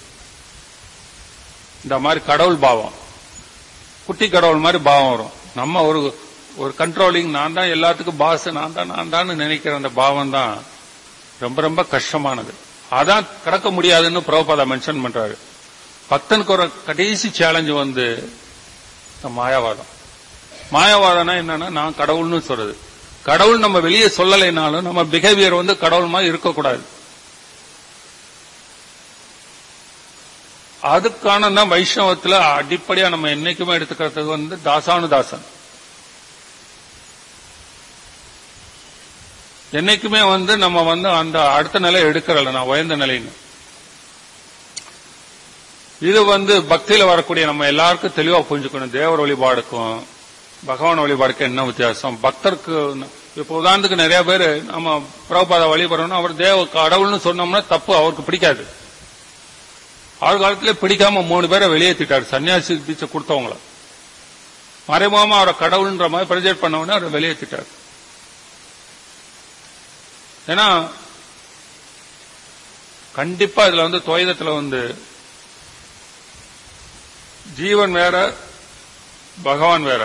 இந்த மாதிரி கடவுள் பாவம் குட்டி கடவுள் மாதிரி பாவம் வரும் நம்ம ஒரு ஒரு கண்ட்ரோலிங் நான் தான் எல்லாத்துக்கும் பாஸ் நான் தான் நான் தான் நினைக்கிற அந்த பாவம் தான் ரொம்ப ரொம்ப கஷ்டமானது அதான் கடக்க முடியாதுன்னு பிரபுபாதா மென்ஷன் பண்றாரு பக்தனுக்கு ஒரு கடைசி சேலஞ்சு வந்து இந்த மாயாவாதம் மாயாவாதம்னா என்னன்னா நான் கடவுள்னு சொல்றது கடவுள் நம்ம வெளியே சொல்லலைனாலும் நம்ம பிஹேவியர் வந்து கடவுள் மாதிரி இருக்கக்கூடாது அதுக்கான தான் வைஷ்ணவத்துல அடிப்படையா நம்ம என்னைக்குமே எடுத்துக்கிறது வந்து தாசானுதாசன் என்னைக்குமே வந்து நம்ம வந்து அந்த அடுத்த நிலை எடுக்கிறல நான் உயர்ந்த நிலைன்னு இது வந்து பக்தியில வரக்கூடிய நம்ம எல்லாருக்கும் தெளிவா புரிஞ்சுக்கணும் தேவர் வழிபாடுக்கும் பகவான் வழிபாடுக்கும் என்ன வித்தியாசம் பக்தருக்கு இப்ப உதாரணத்துக்கு நிறைய பேர் நம்ம பிரபுபாத வழிபடுறோம்னா அவர் தேவ கடவுள்னு சொன்னோம்னா தப்பு அவருக்கு பிடிக்காது அவர் காலத்திலே பிடிக்காம மூணு பேரை வெளியேற்றிட்டாரு சன்னியாசி தீட்சை கொடுத்தவங்கள மறைமுகமா அவரை கடவுள்ன்ற மாதிரி பிரஜெக்ட் பண்ணவொடனே அவரை வெளியேற்றிட்டார் ஏன்னா கண்டிப்பா இதுல வந்து துவைதத்துல வந்து ஜீவன் வேற பகவான் வேற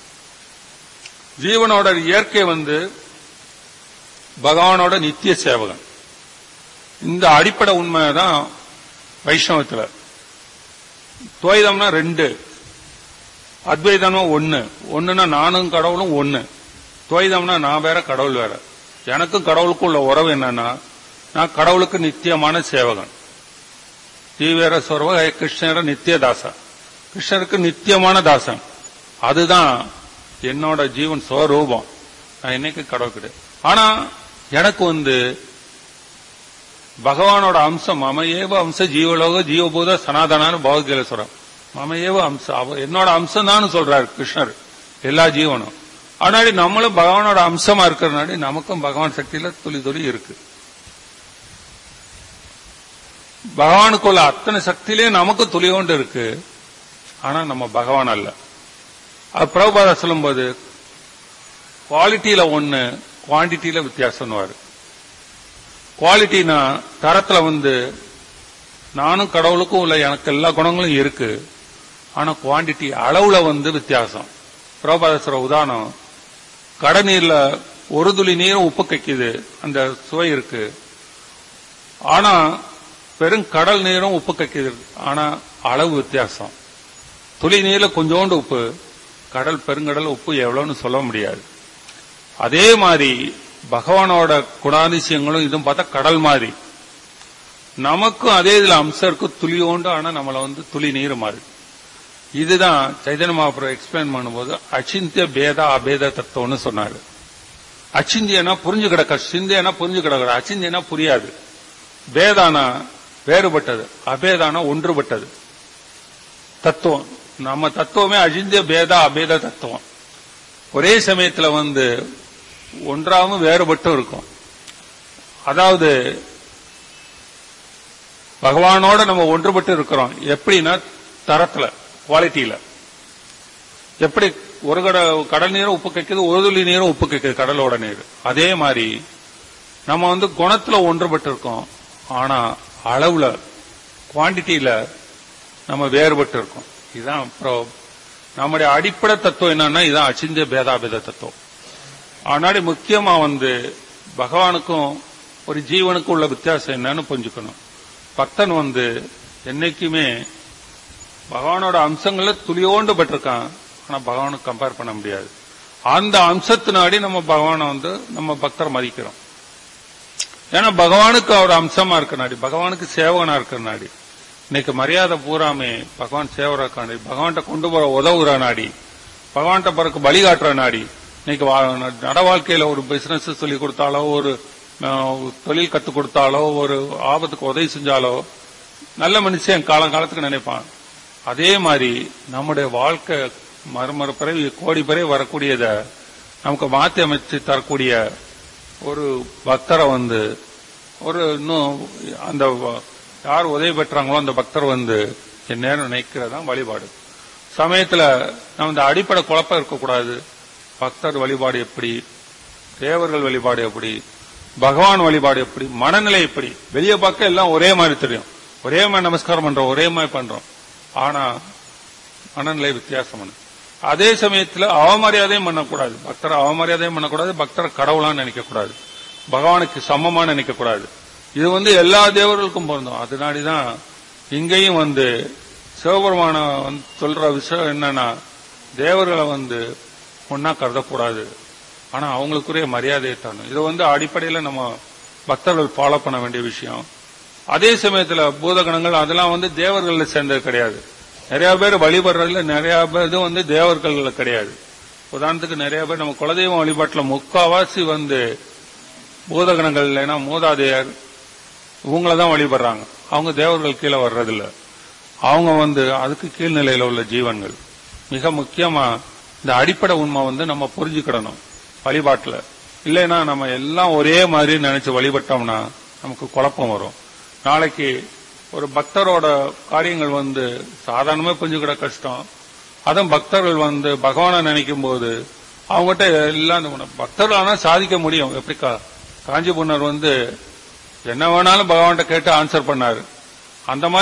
ஜீவனோட இயற்கை வந்து பகவானோட நித்திய சேவகன் இந்த அடிப்படை உண்மைதான் வைஷ்ணவத்துல துவைதம்னா ரெண்டு அத்வைதம்னா ஒன்னு ஒண்ணுன்னா நானும் கடவுளும் ஒன்னு துவைதம்னா நான் வேற கடவுள் வேற எனக்கும் கடவுளுக்கும் உள்ள உறவு என்னன்னா நான் கடவுளுக்கு நித்தியமான சேவகன் தீவிர சொர்வ கிருஷ்ணர நித்திய தாசா கிருஷ்ணருக்கு நித்தியமான தாசன் அதுதான் என்னோட ஜீவன் ஸ்வரூபம் நான் என்னைக்கு கடவுள் கிடையாது ஆனா எனக்கு வந்து பகவானோட அம்சம் மம ஏவ அம்ச ஜீவலோக ஜீவபூத சனாதனான்னு பகவத்கீதை சொல்றான் மம ஏவ அம்சம் அவ என்னோட அம்சம் தான் சொல்றாரு கிருஷ்ணர் எல்லா ஜீவனும் ஆனாடி நம்மளும் பகவானோட அம்சமா இருக்கிறனாடி நமக்கும் பகவான் சக்தியில துளி துளி இருக்கு பகவானுக்குள்ள அத்தனை சக்தியிலே நமக்கு துளி கொண்டு இருக்கு ஆனா நம்ம பகவான் அல்ல அது பிரபுபாதா சொல்லும்போது குவாலிட்டியில ஒன்னு குவான்டிட்டியில வித்தியாசம்னுவாரு குவாலிட்டினா தரத்துல வந்து நானும் கடவுளுக்கும் உள்ள எனக்கு எல்லா குணங்களும் இருக்கு ஆனா குவாண்டிட்டி அளவுல வந்து வித்தியாசம் பிரபாதேஸ்வர உதாரணம் கடநீர்ல ஒரு துளி நீரும் உப்பு கைக்குது அந்த சுவை இருக்கு ஆனா பெரும் கடல் நீரும் உப்பு கைக்குது ஆனா அளவு வித்தியாசம் துளி நீர்ல கொஞ்சோண்டு உப்பு கடல் பெருங்கடல் உப்பு எவ்வளவுன்னு சொல்ல முடியாது அதே மாதிரி பகவானோட குணாதிசயங்களும் இதுவும் பார்த்தா கடல் மாதிரி நமக்கும் அதே இதுல அம்சம் இருக்கு துளியோண்டு ஆனா நம்மள வந்து துளி நீர் மாதிரி இதுதான் சைதன்ய மகாபுரம் எக்ஸ்பிளைன் பண்ணும்போது அச்சிந்திய பேத அபேத தத்துவம்னு சொன்னாரு அச்சிந்தியனா புரிஞ்சு கிடக்க சிந்தியனா புரிஞ்சு கிடக்க அச்சிந்தியனா புரியாது பேதானா வேறுபட்டது அபேதானா ஒன்றுபட்டது தத்துவம் நம்ம தத்துவமே அஜிந்திய பேத அபேத தத்துவம் ஒரே சமயத்துல வந்து ஒன்றாவும் வேறுபட்டும் இருக்கும் அதாவது பகவானோட நம்ம ஒன்றுபட்டு இருக்கிறோம் எப்படின்னா தரத்துல குவாலிட்டியில எப்படி ஒரு கட கடல் நீரும் உப்பு கைக்குது ஒரு துளி நீரும் உப்பு கைக்குது கடலோட நீர் அதே மாதிரி நம்ம வந்து குணத்துல ஒன்றுபட்டு இருக்கோம் ஆனா அளவுல குவான்டிட்டியில நம்ம வேறுபட்டு இருக்கோம் இதுதான் அப்புறம் நம்முடைய அடிப்படை தத்துவம் என்னன்னா இதுதான் அச்சிந்திய பேதாபேத தத்துவம் ஆனாடி முக்கியமா வந்து பகவானுக்கும் ஒரு ஜீவனுக்கும் உள்ள வித்தியாசம் என்னன்னு புரிஞ்சுக்கணும் பக்தன் வந்து என்னைக்குமே பகவானோட அம்சங்கள்ல துளியோண்டு பட்டிருக்கான் ஆனா பகவானுக்கு கம்பேர் பண்ண முடியாது அந்த அம்சத்தினாடி நம்ம பகவானை வந்து நம்ம பக்தர் மதிக்கிறோம் ஏன்னா பகவானுக்கு அவர் அம்சமா இருக்க நாடி பகவானுக்கு சேவகனா இருக்கிற நாடி இன்னைக்கு மரியாதை பூராமே பகவான் சேவரா நாடி பகவான்கிட்ட கொண்டு போற உதவுற நாடி பகவான்கிட்ட பிறகு பலி காட்டுற நாடி இன்னைக்கு வா- நட வாழ்க்கையில ஒரு பிசினஸ் சொல்லி கொடுத்தாலோ ஒரு அஹ், தொழில் கத்து கொடுத்தாலோ ஒரு ஆபத்துக்கு உதவி செஞ்சாலோ நல்ல மனுஷன் காலம் காலத்துக்கு நினைப்பான் அதே மாதிரி நம்முடைய வாழ்க்கை மறுமறு பிறவி கோடி பிறவி வரக்கூடியத நமக்கு மாத்தி அமைச்சு தரக்கூடிய ஒரு பக்தரை வந்து ஒரு இன்னும் அந்த வ- யார் உதவி பெற்றாங்களோ அந்த பக்தர் வந்து என் நேரம் நினைக்கிறதான் வழிபாடு சமயத்துல நம்ம இந்த அடிப்படை குழப்பம் இருக்கக்கூடாது பக்தர் வழிபாடு எப்படி தேவர்கள் வழிபாடு எப்படி பகவான் வழிபாடு எப்படி மனநிலை எப்படி வெளியே பார்க்க எல்லாம் ஒரே மாதிரி தெரியும் ஒரே மாதிரி நமஸ்காரம் பண்றோம் ஒரே மாதிரி பண்றோம் ஆனா மனநிலை வித்தியாசம் பண்ணு. அதே சமயத்துல அவமரியாதையும் பண்ணக்கூடாது பக்தரை அவமரியாதையும் பண்ணக்கூடாது பக்தரை கடவுளான்னு நினைக்க கூடாது பகவானுக்கு சமமா நினைக்க கூடாது இது வந்து எல்லா தேவர்களுக்கும் பொருந்தும் அதனாடிதான் இங்கேயும் வந்து சிவபெருமான வந்து சொல்ற விஷயம் என்னன்னா தேவர்களை வந்து ஒன்னா கருதக்கூடாது ஆனா அவங்களுக்குரிய மரியாதையை தரணும் இது வந்து அடிப்படையில நம்ம பக்தர்கள் ஃபாலோ பண்ண வேண்டிய விஷயம் அதே சமயத்துல பூதகணங்கள் அதெல்லாம் வந்து தேவர்கள்ல சேர்ந்தது கிடையாது நிறைய பேர் வழிபடுறதுல நிறைய பேர் இது வந்து தேவர்கள்ல கிடையாது உதாரணத்துக்கு நிறைய பேர் நம்ம குலதெய்வம் வழிபாட்டுல முக்காவாசி வந்து பூதகணங்கள் இல்லைன்னா மூதாதையர் இவங்கள தான் வழிபடுறாங்க அவங்க தேவர்கள் கீழே வர்றதில்ல அவங்க வந்து அதுக்கு கீழ்நிலையில உள்ள ஜீவன்கள் மிக முக்கியமா இந்த அடிப்படை உண்மை வந்து நம்ம புரிஞ்சுக்கிடணும் வழிபாட்டுல இல்லைன்னா நம்ம எல்லாம் ஒரே மாதிரி நினைச்சு வழிபட்டோம்னா நமக்கு குழப்பம் வரும் நாளைக்கு ஒரு பக்தரோட காரியங்கள் வந்து சாதாரணமா புரிஞ்சுக்கிட கஷ்டம் அதுவும் பக்தர்கள் வந்து பகவானை நினைக்கும் போது அவங்ககிட்ட எல்லாம் இந்த உண- பக்தர்கள் ஆனா சாதிக்க முடியும் எப்படி கா- காஞ்சிபுரம் வந்து என்ன வேணாலும் பகவான்கிட்ட கேட்டு ஆன்சர் பண்ணாரு அந்த மாதிரி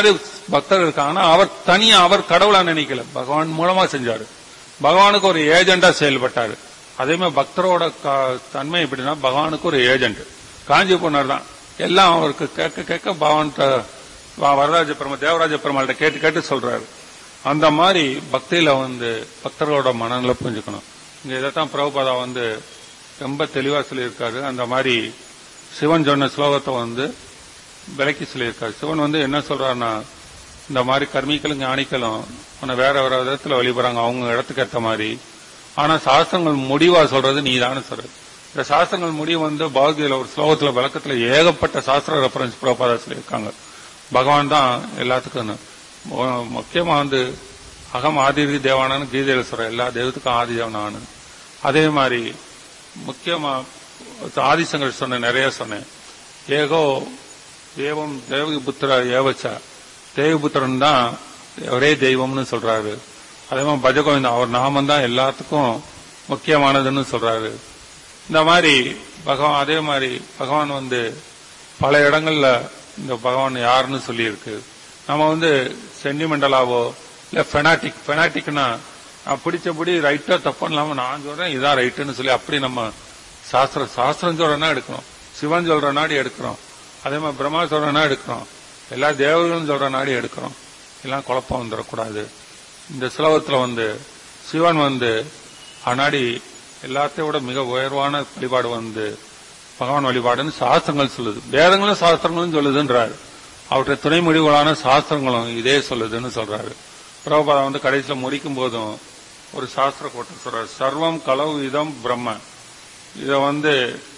பக்தர் இருக்காங்கன்னா அவர் தனியா அவர் கடவுளா நினைக்கல பகவான் மூலமா செஞ்சாரு பகவானுக்கு ஒரு ஏஜெண்டா செயல்பட்டாரு அதே மாதிரி பக்தரோட க- தன்மை எப்படின்னா பகவானுக்கு ஒரு ஏஜென்ட் காஞ்சி போனார் தான் எல்லாம் அவருக்கு கேட்க கேட்க பகவான்கிட்ட வ- வரராஜ பெருமாள் தேவராஜ பெருமாள்கிட்ட கேட்டு கேட்டு சொல்றாரு அந்த மாதிரி பக்தியில வந்து பக்தர்களோட மனநிலை புரிஞ்சுக்கணும் இங்க இதைத்தான் பிரபுபாதா வந்து ரொம்ப தெளிவா சொல்லியிருக்காரு அந்த மாதிரி சிவன் சொன்ன ஸ்லோகத்தை வந்து விளக்கி சொல்லியிருக்காரு சிவன் வந்து என்ன சொல்றாருன்னா இந்த மாதிரி கர்மிகளும் ஞானிகளும் உன்னை வேற வேற விதத்துல வழிபடுறாங்க அவங்க இடத்துக்கு ஏற்ற மாதிரி ஆனா சாஸ்திரங்கள் முடிவா சொல்றது நீ சொல்றது இந்த சாஸ்திரங்கள் முடிவு வந்து பகவத்கீதையில ஒரு ஸ்லோகத்துல விளக்கத்துல ஏகப்பட்ட சாஸ்திர ரெஃபரன்ஸ் பிரபாதா சொல்லியிருக்காங்க பகவான் தான் எல்லாத்துக்கும் மு- முக்கியமா வந்து அகம் ஆதிரி தேவானு கீதையில சொல்ற எல்லா தெய்வத்துக்கும் ஆதி தேவனானு அதே மாதிரி முக்கியமா ஆதிசங்கர் சொன்ன நிறைய சொன்னேன் ஏகோ ஏவம் தேவகி புத்திர ஏவச்ச தேவபுத்திரன் தான் ஒரே தெய்வம்னு சொல்றாரு அதே மாதிரி பஜகோவிந்தம் அவர் நாமம் தான் எல்லாத்துக்கும் முக்கியமானதுன்னு சொல்றாரு இந்த மாதிரி பகவான் அதே மாதிரி பகவான் வந்து பல இடங்கள்ல இந்த பகவான் யாருன்னு சொல்லியிருக்கு நம்ம வந்து சென்டிமெண்டலாவோ இல்ல ஃபெனாட்டிக் ஃபெனாட்டிக்னா நான் பிடிச்சபடி ரைட்டா தப்பு இல்லாம நான் சொல்றேன் இதான் ரைட்டுன்னு சொல்லி அப்படி நம்ம சாஸ்திரம் சாஸ்திரம் சொல்றனா எடுக்கணும் சிவன் சொல்ற நாடி எடுக்கிறோம் அதே மாதிரி பிரம்மா சொல்ற நாடி எடுக்கிறோம் எல்லா தேவர்களும் சொல்ற நாடி எடுக்கிறோம் எல்லாம் குழப்பம் வந்துடக்கூடாது இந்த ஸ்லோகத்துல வந்து சிவன் வந்து அனாடி எல்லாத்தையும் விட மிக உயர்வான வழிபாடு வந்து பகவான் வழிபாடுன்னு சாஸ்திரங்கள் சொல்லுது வேதங்களும் சாஸ்திரங்களும் சொல்லுதுன்றாரு அவற்றை துணை முடிவுகளான சாஸ்திரங்களும் இதே சொல்லுதுன்னு சொல்றாரு பிரபுபாதா வந்து கடைசியில முடிக்கும் போதும் ஒரு சாஸ்திர கோட்டம் சொல்றாரு சர்வம் கலவு இதம் பிரம்ம இத வந்து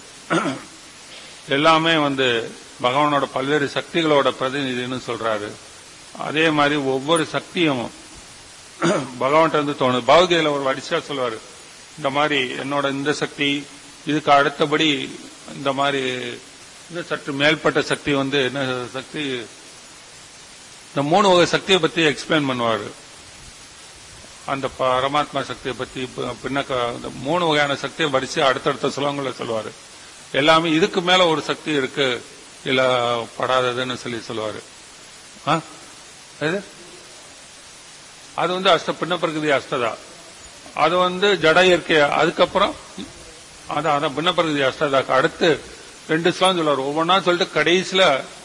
எல்லாமே வந்து பகவானோட பல்வேறு சக்திகளோட பிரதிநிதின்னு சொல்றாரு அதே மாதிரி ஒவ்வொரு சக்தியும் பகவான்கிட்ட இருந்து தோணுது பகவத்கீதையில ஒரு வரிசையா சொல்லுவாரு இந்த மாதிரி என்னோட இந்த சக்தி இதுக்கு அடுத்தபடி இந்த மாதிரி இந்த சற்று மேல்பட்ட சக்தி வந்து என்ன சக்தி இந்த மூணு வகை சக்தியை பத்தி எக்ஸ்பிளைன் பண்ணுவாரு அந்த பரமாத்மா சக்தியை பத்தி பி- பின்னக்க இந்த மூணு வகையான சக்தியை வரிசை அடுத்தடுத்த சுலங்களை சொல்லுவாரு எல்லாமே இதுக்கு மேல ஒரு சக்தி இருக்கு இல்ல படாததுன்னு சொல்லி சொல்லுவாரு ஆ? எது அது வந்து அஷ்ட பின்ன பிரகிருதி அஷ்டதா அது வந்து ஜட இயற்கை அதுக்கப்புறம் அதான் அதான் பின்ன பிரகிருதி அஷ்டதாக்கு அடுத்து ரெண்டு ஸ்லாம் சொல்லுவார் ஒவ்வொன்றா சொல்லிட்டு கடைசியில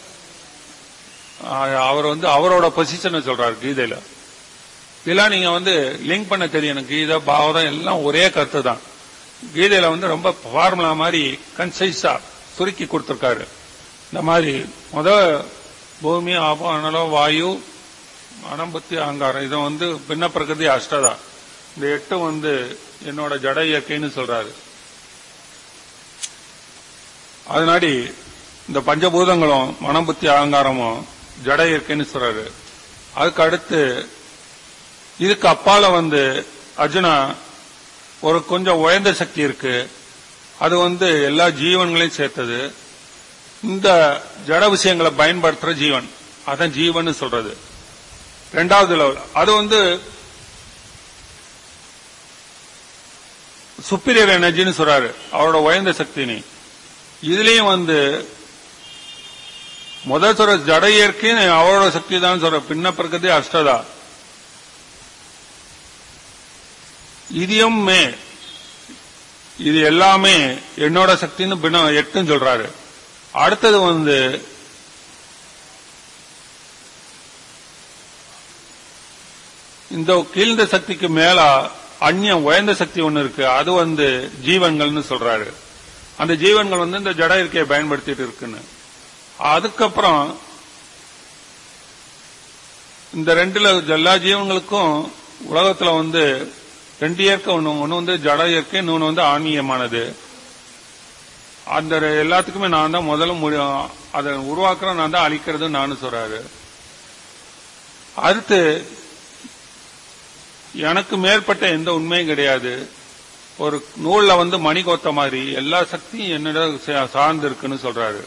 ஆ, அவர் வந்து அவரோட பொசிஷனை சொல்றாரு கீதையில இதெல்லாம் நீங்க வந்து லிங்க் பண்ண தெரியணும் கீதை பாவதம் எல்லாம் ஒரே கருத்து தான் கீதையில வந்து ரொம்ப ஃபார்முலா மாதிரி கன்சைஸா சுருக்கி கொடுத்திருக்காரு இந்த மாதிரி முத பூமி ஆபம் அனலம் வாயு அனம்பத்தி அகங்காரம் இதை வந்து பின்ன பிரகிருதி அஷ்டதா இந்த எட்டு வந்து என்னோட ஜட இயற்கைன்னு சொல்றாரு அதனாடி இந்த பஞ்சபூதங்களும் மனம் புத்தி அகங்காரமும் ஜட இயற்கைன்னு சொல்றாரு அதுக்கு அடுத்து இதுக்கு அப்பால வந்து அர்ஜுனா ஒரு கொஞ்சம் உயர்ந்த சக்தி இருக்கு அது வந்து எல்லா ஜீவன்களையும் சேர்த்தது இந்த ஜட விஷயங்களை பயன்படுத்துற ஜீவன் அதான் ஜீவன் சொல்றது ரெண்டாவது லெவல் அது வந்து சுப்பீரியர் எனர்ஜின்னு சொல்றாரு அவரோட உயர்ந்த சக்தினி இதுலயும் வந்து முதல் சொல்ற ஜட இயற்கை அவரோட சக்தி தான் சொல்ற பின்ன பிரகதி அஷ்டதா இதையும் மே இது எல்லாமே என்னோட சக்தின்னு பின்ன எட்டுன்னு சொல்றாரு அடுத்தது வந்து இந்த கீழ்ந்த சக்திக்கு மேல அந்நியம் உயர்ந்த சக்தி ஒண்ணு இருக்கு அது வந்து ஜீவன்கள்னு சொல்றாரு அந்த ஜீவன்கள் வந்து இந்த ஜட இருக்கையை பயன்படுத்திட்டு இருக்குன்னு அதுக்கப்புறம் இந்த ரெண்டுல எல்லா ஜீவன்களுக்கும் உலகத்துல வந்து ரெண்டு இயற்கை ஒண்ணு ஒண்ணு வந்து ஜட இயற்கை இன்னொன்னு வந்து ஆன்மீகமானது அந்த ரெ- எல்லாத்துக்குமே நான் தான் முதல்ல முடி- அதை உருவாக்குறேன் நான் தான் அழிக்கிறது நானும் சொல்றாரு அடுத்து எனக்கு மேற்பட்ட எந்த உண்மையும் கிடையாது ஒரு நூல்ல வந்து மணி கோத்த மாதிரி எல்லா சக்தியும் என்னிடம் சா- சார்ந்து இருக்குன்னு சொல்றாரு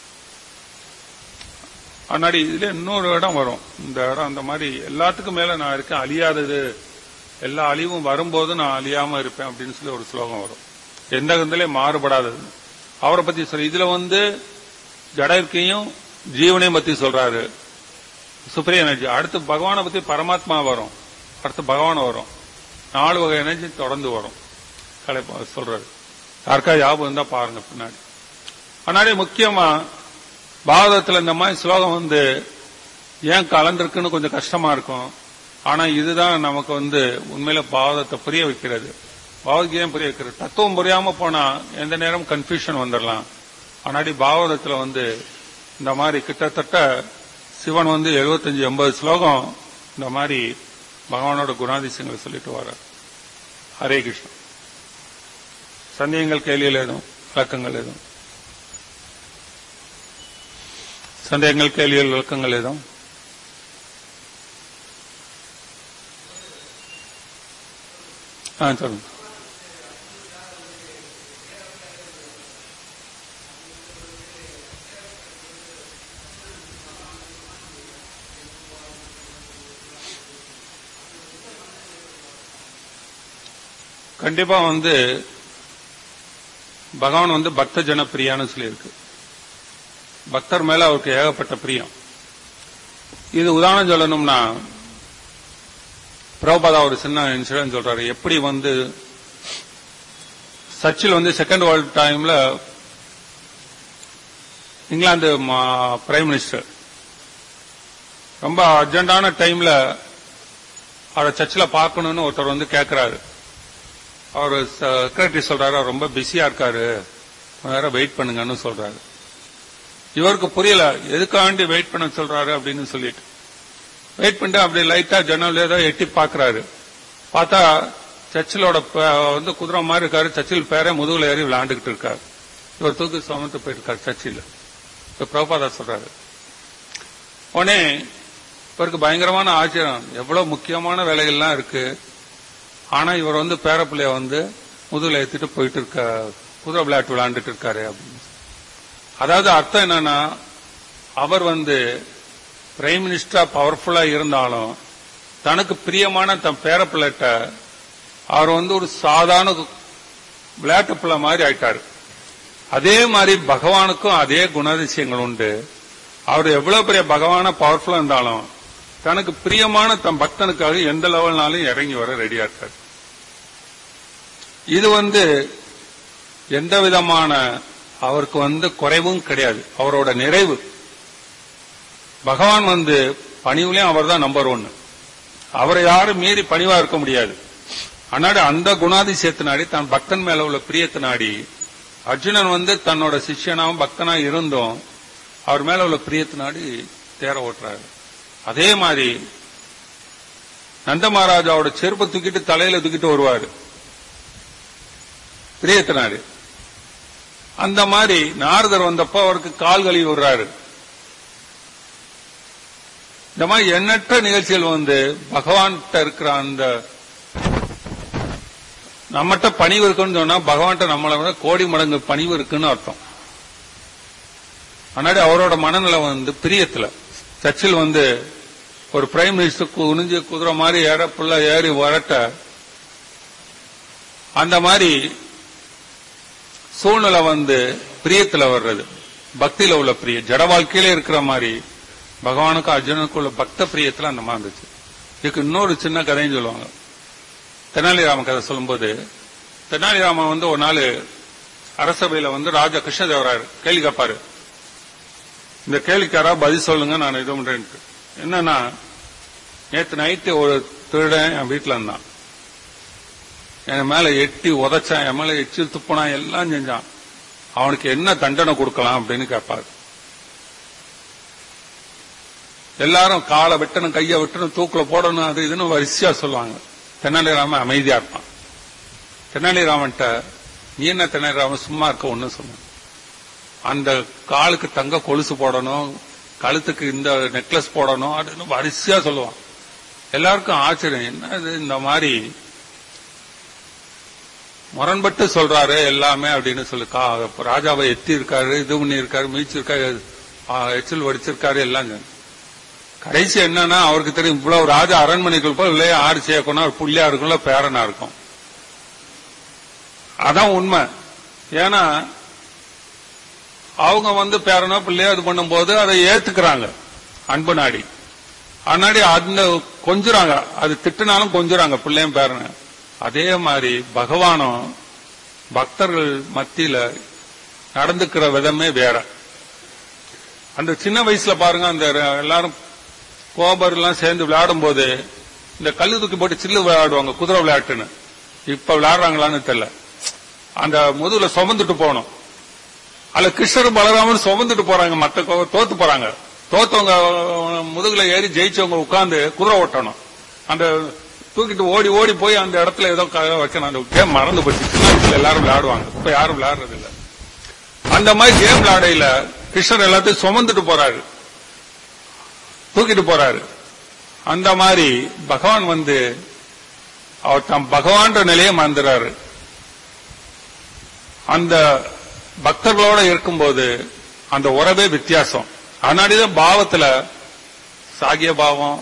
அன்னாடி இதுல இன்னொரு இடம் வரும் இந்த இடம் அந்த மாதிரி எல்லாத்துக்கும் மேல நான் இருக்கேன் அழியாதது எல்லா அழிவும் வரும்போது நான் அழியாம இருப்பேன் அப்படின்னு சொல்லி ஒரு ஸ்லோகம் வரும் எந்த கந்தலையும் மாறுபடாதது அவரை பத்தி சொல்ற இதுல வந்து ஜட இருக்கையும் ஜீவனையும் பத்தி சொல்றாரு சுப்ரிய எனர்ஜி அடுத்து பகவானை பத்தி பரமாத்மா வரும் அடுத்து பகவான் வரும் நாலு வகை எனர்ஜி தொடர்ந்து வரும் கலை சொல்றாரு யாருக்கா ஞாபகம் இருந்தா பாருங்க பின்னாடி முன்னாடி முக்கியமா பாரதத்துல இந்த மாதிரி ஸ்லோகம் வந்து ஏன் கலந்திருக்குன்னு கொஞ்சம் கஷ்டமா இருக்கும் ஆனா இதுதான் நமக்கு வந்து உண்மையில பாவதத்தை புரிய வைக்கிறது பாவகீதம் புரிய வைக்கிறது தத்துவம் புரியாம போனா எந்த நேரம் கன்ஃபியூஷன் வந்துடலாம் ஆனாடி பாவதத்துல வந்து இந்த மாதிரி கிட்டத்தட்ட சிவன் வந்து 75 எண்பது ஸ்லோகம் இந்த மாதிரி பகவானோட குணாதிசயங்களை சொல்லிட்டு வர ஹரே கிருஷ்ணா சந்தேகங்கள் கேள்விகள் எதுவும் விளக்கங்கள் எதுவும் சந்தேகங்கள் கேள்விகள் விளக்கங்கள் எதுவும் ஆ சொல்லுங்க கண்டிப்பா வந்து பகவான் வந்து பக்த ஜன பிரியான்னு சொல்லியிருக்கு பக்தர் மேல அவருக்கு ஏகப்பட்ட பிரியம் இது உதாரணம் சொல்லணும்னா பிரபுபாதா ஒரு சின்ன இன்சிடென்ட் சொல்றாரு எப்படி வந்து சர்ச்சில் வந்து செகண்ட் வேர்ல்ட் டைம்ல இங்கிலாந்து பிரைம் மினிஸ்டர் ரொம்ப அர்ஜென்டான டைம்ல அவரை சர்ச்சில் பார்க்கணும்னு ஒருத்தர் வந்து கேட்கிறாரு அவர் செக்ரட்டரி சொல்றாரு அவர் ரொம்ப பிஸியா இருக்காரு கொஞ்ச நேரம் வெயிட் பண்ணுங்கன்னு சொல்றாரு இவருக்கு புரியல எதுக்காண்டி வெயிட் பண்ண சொல்றாரு அப்படின்னு சொல்லிட்டு வெயிட் பண்ணிட்டு அப்படி லைட்டா ஜன்னல் ஏதோ எட்டி பாக்குறாரு பார்த்தா சர்ச்சிலோட ப- வந்து குதிரை மாதிரி இருக்காரு சர்ச்சில் பேரே முதுகுல ஏறி விளையாண்டுகிட்டு இருக்காரு இவர் தூக்கி சுமந்து போயிருக்காரு சர்ச்சில் இப்ப பிரபாதா சொல்றாரு உடனே இவருக்கு பயங்கரமான ஆச்சரியம் எவ்வளவு முக்கியமான வேலைகள்லாம் இருக்கு ஆனா இவர் வந்து பேரப்பிள்ளைய வந்து முதுகுல ஏத்திட்டு போயிட்டு இருக்க குதிரை விளையாட்டு விளையாண்டுட்டு இருக்காரு அப்படின்னு அதாவது அர்த்தம் என்னன்னா அவர் வந்து பிரைம் மினிஸ்டரா பவர்ஃபுல்லா இருந்தாலும் தனக்கு பிரியமான தன் பேரப்பிள்ளைட்ட அவர் வந்து ஒரு சாதாரண விளையாட்டு பிள்ளை மாதிரி ஆயிட்டாரு அதே மாதிரி பகவானுக்கும் அதே குணாதிசயங்கள் உண்டு அவர் எவ்வளவு பெரிய பகவான பவர்ஃபுல்லா இருந்தாலும் தனக்கு பிரியமான தன் பக்தனுக்காக எந்த லெவல்னாலும் இறங்கி வர ரெடியா இருக்காரு இது வந்து எந்த விதமான அவருக்கு வந்து குறைவும் கிடையாது அவரோட நிறைவு பகவான் வந்து பணிவுலயும் அவர் தான் நம்பர் ஒன்னு அவரை யாரும் மீறி பணிவா இருக்க முடியாது ஆனாடி அந்த குணாதிசயத்தினாடி தன் பக்தன் மேல உள்ள பிரியத்தினாடி அர்ஜுனன் வந்து தன்னோட சிஷ்யனாவும் பக்தனா இருந்தும் அவர் மேல உள்ள பிரியத்தினாடி தேர ஓட்டுறாரு அதே மாதிரி நந்த மகாராஜாவோட செருப்பை தூக்கிட்டு தலையில தூக்கிட்டு வருவாரு பிரியத்தினாரு அந்த மாதிரி நாரதர் வந்தப்ப அவருக்கு கால் கழுவி விடுறாரு இந்த மாதிரி எண்ணற்ற நிகழ்ச்சிகள் வந்து பகவான்கிட்ட இருக்கிற அந்த நம்மகிட்ட பணிவு இருக்குன்னு சொன்னா பகவான்கிட்ட நம்மளை விட கோடி மடங்கு பணிவு இருக்குன்னு அர்த்தம் முன்னாடி அவரோட மனநிலை வந்து பிரியத்துல சர்ச்சில் வந்து ஒரு பிரைம் மினிஸ்டர் குனிஞ்சு குதிரை மாதிரி ஏற புள்ள ஏறி வரட்ட அந்த மாதிரி சூழ்நிலை வந்து பிரியத்துல வர்றது பக்தியில உள்ள பிரிய ஜட வாழ்க்கையில இருக்கிற மாதிரி பகவானுக்கும் அர்ஜுனுக்கும் உள்ள பக்த பிரியத்துல அந்த மாதிரி இருந்துச்சு இதுக்கு இன்னொரு சின்ன கதையும் சொல்லுவாங்க தெனாலிராமன் கதை சொல்லும்போது தெனாலிராமன் வந்து ஒரு நாள் அரசபையில வந்து ராஜா கிருஷ்ணதேவராயர் கேள்வி கேட்பாரு இந்த கேள்விக்காரா பதில் சொல்லுங்க நான் இது பண்றேன்ட்டு என்னன்னா நேத்து நைட்டு ஒரு திருடன் என் வீட்டுல இருந்தான் என் மேல எட்டி உதைச்சான் என் மேல எச்சில் துப்புனான் எல்லாம் செஞ்சான் அவனுக்கு என்ன தண்டனை கொடுக்கலாம் அப்படின்னு கேட்பாரு எல்லாரும் காலை வெட்டணும் கையை வெட்டணும் தூக்குல போடணும் அது இதுன்னு வரிசையா சொல்லுவாங்க தென்னாலிராமன் அமைதியா இருப்பான் தென்னாலிராமன்ட்ட நீ என்ன தென்னாலிராமன் சும்மா இருக்க ஒண்ணு சொன்ன அந்த காலுக்கு தங்க கொலுசு போடணும் கழுத்துக்கு இந்த நெக்லஸ் போடணும் அப்படின்னு வரிசையா சொல்லுவான் எல்லாருக்கும் ஆச்சரியம் என்ன இது இந்த மாதிரி முரண்பட்டு சொல்றாரு எல்லாமே அப்படின்னு சொல்லி கா- ராஜாவை எத்தி இருக்காரு இது பண்ணி இருக்காரு மீச்சிருக்காரு எச்சில் வடிச்சிருக்காரு எல்லாம் சொன்னாரு. கடைசி என்னன்னா அவருக்கு தெரியும் இவ்வளவு ராஜா அரண்மனைக்குள் போய் இல்லையா ஆறு சேர்க்கணும் அவர் புள்ளியா இருக்கும்ல பேரனா இருக்கும் அதான் உண்மை ஏன்னா அவங்க வந்து பேரனோ பிள்ளையோ இது பண்ணும்போது அதை ஏத்துக்கிறாங்க அன்பு நாடி அதனாடி அந்த கொஞ்சுறாங்க அது திட்டுனாலும் கொஞ்சுறாங்க பிள்ளையும் பேரன அதே மாதிரி பகவானும் பக்தர்கள் மத்தியில நடந்துக்கிற விதமே வேற அந்த சின்ன வயசுல பாருங்க அந்த எல்லாரும் கோபர் எல்லாம் சேர்ந்து விளையாடும் போது இந்த கல்லு தூக்கி போட்டு சில்லு விளையாடுவாங்க குதிரை விளையாட்டுன்னு இப்ப விளையாடுறாங்களான்னு தெரியல அந்த முதுகுல சுமந்துட்டு போகணும் அதுல கிருஷ்ணரும் பலராமன் சுமந்துட்டு போறாங்க மத்த கோ- தோத்து போறாங்க தோத்தவங்க முதுகுல ஏறி ஜெயிச்சவங்க உட்கார்ந்து குதிரை ஓட்டணும் அந்த தூக்கிட்டு ஓடி ஓடி போய் அந்த இடத்துல ஏதோ க- வைக்கணும் அந்த கேம் மறந்து போச்சு சின்ன வயசுல எல்லாரும் விளையாடுவாங்க இப்ப யாரும் விளையாடுறது இல்ல அந்த மாதிரி கேம் விளையாடையில கிருஷ்ணர் எல்லாத்தையும் சுமந்துட்டு போறாரு தூக்கிட்டு போறாரு அந்த மாதிரி பகவான் வந்து அவர் தம் பகவான்ற நிலையை மறந்துறாரு அந்த பக்தர்களோட இருக்கும்போது அந்த உறவே வித்தியாசம் அதனாடிதான் பாவத்துல சாகிய பாவம்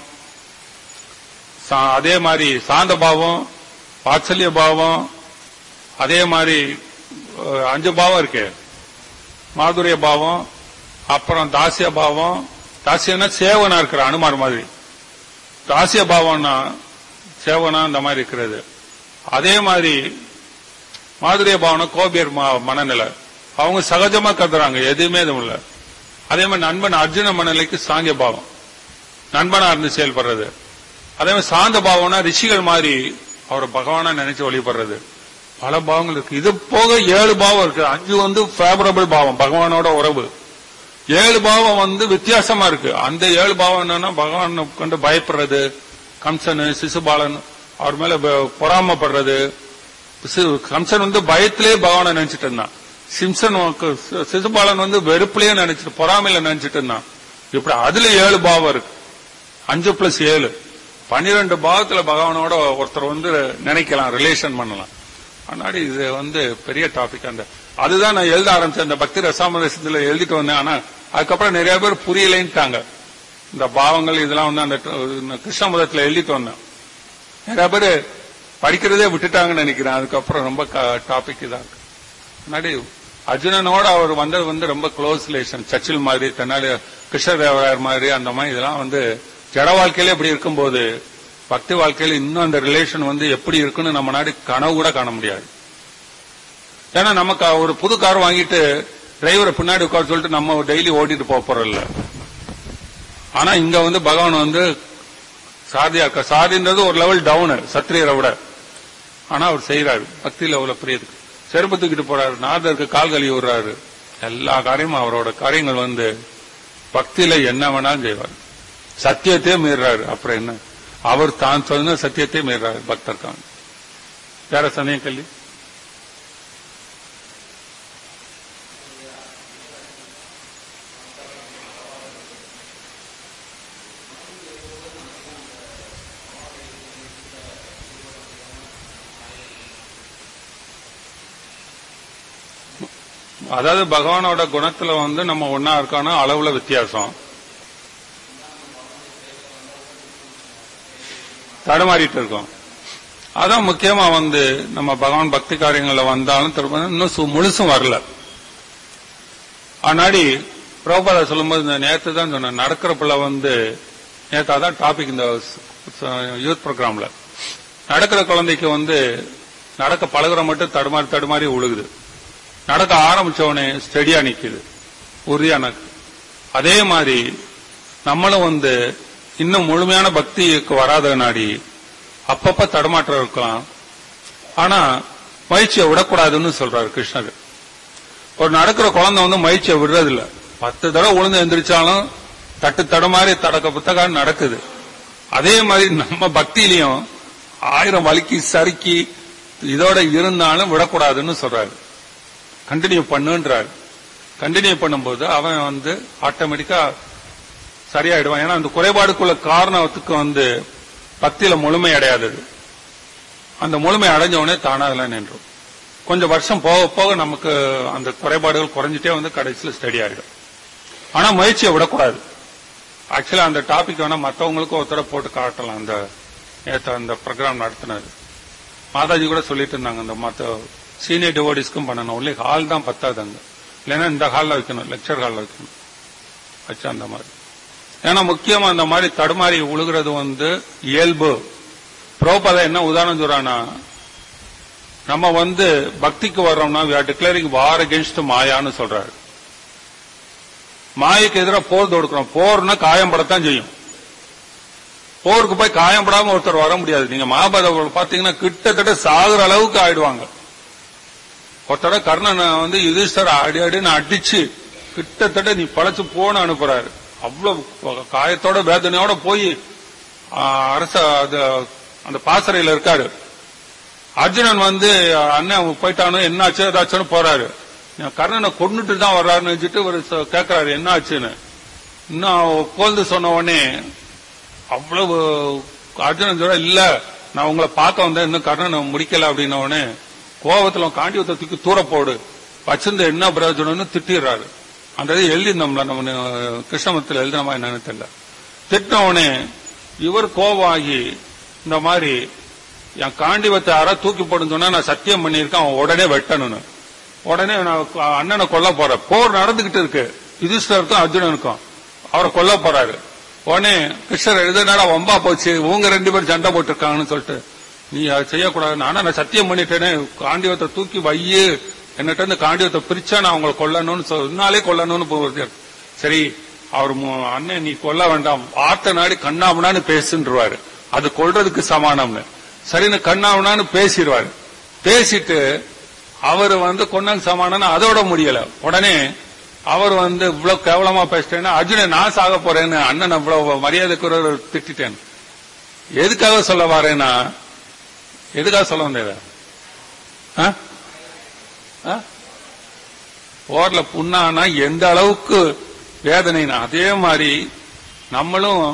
சா- அதே மாதிரி சாந்த பாவம் வாத்சல்ய பாவம் அதே மாதிரி அஹ், அஞ்சு பாவம் இருக்கு மாதுரிய பாவம் அப்புறம் தாசிய பாவம் தாசியன்னா சேவனா இருக்கிற அனுமார் மாதிரி தாசிய பாவம்னா சேவனா இந்த மாதிரி இருக்கிறது அதே மாதிரி மாதுரிய பாவனை கோபியர் ம- மனநிலை அவங்க சகஜமா கருதுறாங்க எதுவுமே இதுவும் இல்ல அதே மாதிரி நண்பன் அர்ஜுன மனநிலைக்கு சாங்கிய பாவம் நண்பனா இருந்து செயல்படுறது அதே மாதிரி சாந்த பாவம்னா ரிஷிகள் மாதிரி அவரை பகவானா நினைச்சு வழிபடுறது பல பாவங்கள் இருக்கு இது போக ஏழு பாவம் இருக்கு அஞ்சு வந்து ஃபேவரபிள் பாவம் பகவானோட உறவு ஏழு பாவம் வந்து வித்தியாசமா இருக்கு அந்த ஏழு பாவம் என்னன்னா பகவான் கண்டு பயப்படுறது கம்சனு சிசுபாலன் அவர் மேல ப- பொறாமைப்படுறது சி- கம்சன் வந்து பயத்திலே பகவானை நினைச்சிட்டு இருந்தான் சிம்சன் வந்து- சி- சிசுபாலன் வந்து வெறுப்புலயே நினைச்சிட்டு பொறாமையில நினைச்சிட்டு இருந்தான் இப்படி அதுல ஏழு பாவம் இருக்கு அஞ்சு பிளஸ் ஏழு பன்னிரெண்டு பாவத்துல பகவானோட ஒருத்தர் வந்து நினைக்கலாம் ரிலேஷன் பண்ணலாம் முன்னாடி இது வந்து பெரிய டாபிக் அந்த அதுதான் நான் எழுத ஆரம்பிச்சேன் இந்த பக்தி ரசாமரசத்துல எழுதிட்டு வந்தேன் ஆனா அதுக்கப்புறம் நிறைய பேர் புரியலைன்ட்டாங்க இந்த பாவங்கள் இதெல்லாம் வந்து அந்த ட- கிருஷ்ண மதத்துல எழுதிட்டு வந்தேன் நிறைய பேர் படிக்கிறதே விட்டுட்டாங்கன்னு நினைக்கிறேன் அதுக்கப்புறம் ரொம்ப டாபிக் இதா இருக்கு முன்னாடி அர்ஜுனனோட அவர் வந்தது வந்து ரொம்ப க்ளோஸ் ரிலேஷன் சர்ச்சில் மாதிரி தன்னால கிருஷ்ணதேவராயர் மாதிரி அந்த மாதிரி இதெல்லாம் வந்து ஜட வாழ்க்கையில இப்படி இருக்கும்போது பக்தி வாழ்க்கையில இன்னும் அந்த ரிலேஷன் வந்து எப்படி இருக்குன்னு நம்ம நாடு கனவு கூட காண முடியாது ஏன்னா நமக்கு ஒரு புது கார் வாங்கிட்டு டிரைவரை பின்னாடி உட்கார சொல்லிட்டு நம்ம டெய்லி ஓட்டிட்டு போக போறோம் இல்ல ஆனா இங்க வந்து பகவான் வந்து சாதியா இருக்க சாதின்றது ஒரு லெவல் டவுனு சத்திரியரை விட ஆனா அவர் செய்யறாரு பக்தி லெவல பிரியதுக்கு செருப்பு தூக்கிட்டு போறாரு நாதருக்கு கால் கழுவி விடுறாரு எல்லா காரியமும் அவரோட காரியங்கள் வந்து பக்தியில என்ன வேணாலும் செய்வார் சத்தியத்தையே மீறாரு அப்புறம் என்ன அவர் தான் சொன்ன சத்தியத்தை மீறாரு பக்தர்கான் வேற சந்தேகம் கல்வி அதாவது பகவானோட குணத்துல வந்து நம்ம ஒன்னா இருக்கான அளவுல வித்தியாசம் தடுமாறிட்டு இருக்கோம் அதான் முக்கியமா வந்து நம்ம பகவான் பக்தி காரியங்கள்ல வந்தாலும் திரும்ப இன்னும் சு- முழுசும் வரல ஆனாடி பிரபுபாதா சொல்லும்போது இந்த நேத்து தான் சொன்னேன் நடக்கிற பிள்ளை வந்து நேத்து அதான் டாபிக் இந்த யூத் ப்ரோக்ராம்ல நடக்கிற குழந்தைக்கு வந்து நடக்க பழகுற மட்டும் தடுமாறி தடுமாறி உழுகுது நடக்க ஆரம்பிச்ச உடனே ஸ்டெடியா நிக்குது உறுதியா நிக்கு. அதே மாதிரி நம்மளும் வந்து இன்னும் முழுமையான பக்திக்கு வராத நாடி அப்பப்ப தடுமாற்றம் இருக்கலாம் ஆனா மகிழ்ச்சியை விடக்கூடாதுன்னு சொல்றாரு கிருஷ்ணர் ஒரு நடக்கிற குழந்தை வந்து மகிழ்ச்சியை விடுறதில்ல பத்து தடவை உளுந்து எந்திரிச்சாலும் தட்டு தடுமாறி தடக்க புத்தகம் நடக்குது அதே மாதிரி நம்ம பக்தியிலையும் ஆயிரம் வலிக்கு சறுக்கி இதோட இருந்தாலும் விடக்கூடாதுன்னு சொல்றாரு கண்டினியூ பண்ணுன்றாரு கண்டினியூ பண்ணும்போது அவன் வந்து ஆட்டோமேட்டிக்கா சரியாயிடுவான் ஏன்னா அந்த குறைபாடுக்குள்ள காரணத்துக்கு வந்து பக்தியில முழுமை அடையாதது அந்த முழுமை அடைஞ்ச உடனே தானா அதெல்லாம் நின்றும் கொஞ்சம் வருஷம் போக போக நமக்கு அந்த குறைபாடுகள் குறைஞ்சிட்டே வந்து கடைசியில் ஸ்டடி ஆயிடும் ஆனா முயற்சியை விடக்கூடாது ஆக்சுவலா அந்த டாபிக் வேணா மற்றவங்களுக்கும் ஒருத்தர போட்டு காட்டலாம் அந்த நேத்து அந்த ப்ரோக்ராம் நடத்தினது மாதாஜி கூட சொல்லிட்டு இருந்தாங்க அந்த மற்ற சீனியர் டிவோடிஸ்க்கும் பண்ணணும் உள்ளே ஹால் தான் பத்தாது அங்க இல்லைன்னா இந்த ஹாலில் வைக்கணும் லெக்சர் ஹாலில் வைக்கணும் வச்சா அந்த மாதிரி ஏன்னா முக்கியமா அந்த மாதிரி தடுமாறி உழுகிறது வந்து இயல்பு புரோபத என்ன உதாரணம் சொல்றானா நம்ம வந்து பக்திக்கு வர்றோம்னா we are declaring war against மாயான்னு சொல்றாரு மாயைக்கு எதிராக போர் தொடுக்கிறோம் போர்னா காயம் படத்தான் செய்யும் போருக்கு போய் காயம் படாம ஒருத்தர் வர முடியாது நீங்க மகாபாரதம் பாத்தீங்கன்னா கிட்டத்தட்ட சாகுற அளவுக்கு ஆயிடுவாங்க ஒருத்தர கர்ணனை வந்து யுதிஷ்டர் அடி அடின்னு அடிச்சு கிட்டத்தட்ட நீ பழச்சு போன அனுப்புறாரு அவ்வளவு காயத்தோட வேதனையோட போய் ஆ, அரச அது- அந்த பாசறையில இருக்காரு அர்ஜுனன் வந்து அண்ணன் போயிட்டானு என்ன ஆச்சு ஏதாச்சுன்னு போறாரு கர்ணனை கொண்டுட்டு தான் வர்றாருன்னு வச்சுட்டு ஒரு ச- கேக்குறாரு என்ன ஆச்சுன்னு இன்னும் கோல்து சொன்ன உடனே அவ்வளவு அர்ஜுனன் சொல்ற இல்ல நான் உங்களை பார்க்க வந்தேன் இன்னும் கர்ணனை முடிக்கல அப்படின்ன உடனே கோபத்துல காண்டிவத்தை தூக்கி தூர போடு வச்சிருந்த என்ன பிரயோஜனம்னு திட்டிடுறாரு அந்த இது எழுதியிருந்தோம்ல நம்ம கிருஷ்ணமத்தில் எழுதினமா என்னன்னு தெரியல திட்டின உடனே இவர் கோபம் ஆகி இந்த மாதிரி என் காண்டிவத்தை யாரா தூக்கி போடுன்னு சொன்னா நான் சத்தியம் பண்ணியிருக்கேன் அவன் உடனே வெட்டணும்னு உடனே நான் க- அண்ணனை கொல்ல போறேன் போர் நடந்துகிட்டு இருக்கு யுதிஷ்டருக்கும் அர்ஜுனனுக்கும் அவரை கொல்ல போறாரு உடனே கிருஷ்ணர் எழுதுனாடா வம்பா போச்சு உங்க ரெண்டு பேரும் சண்டை போட்டிருக்காங்கன்னு சொல்லிட்டு நீ அதை செய்யக்கூடாது ஆனா நான் சத்தியம் பண்ணிட்டேனே காண்டிவத்தை தூக்கி வையு என்னட்ட இருந்து காண்டிவத்தை பிரிச்சா நான் உங்களை கொல்லணும்னு சொல் இன்னாலே கொல்லணும்னு போறது சரி அவர் மு- அண்ணன் நீ கொல்ல வேண்டாம் வார்த்தை நாடி கண்ணாமனான்னு பேசுன்றுவாரு அது கொல்றதுக்கு சமானம்னு சரின்னு கண்ணாமனான்னு பேசிடுவாரு பேசிட்டு அவர் வந்து கொன்னாங்க சமானம்னு அதோட முடியல உடனே அவர் வந்து இவ்வளவு கேவலமா பேசிட்டேன்னா அர்ஜுனன் நான் சாக போறேன்னு அண்ணன் இவ்வளவு மரியாதை குறைவு திட்டிட்டேன் எதுக்காக சொல்ல வரேன்னா எதுக்காக சொல்ல வந்தேன் இதை? ஆ? ஆ? போர்ல புண்ணானா எந்த அளவுக்கு வேதனைனா அதே மாதிரி நம்மளும்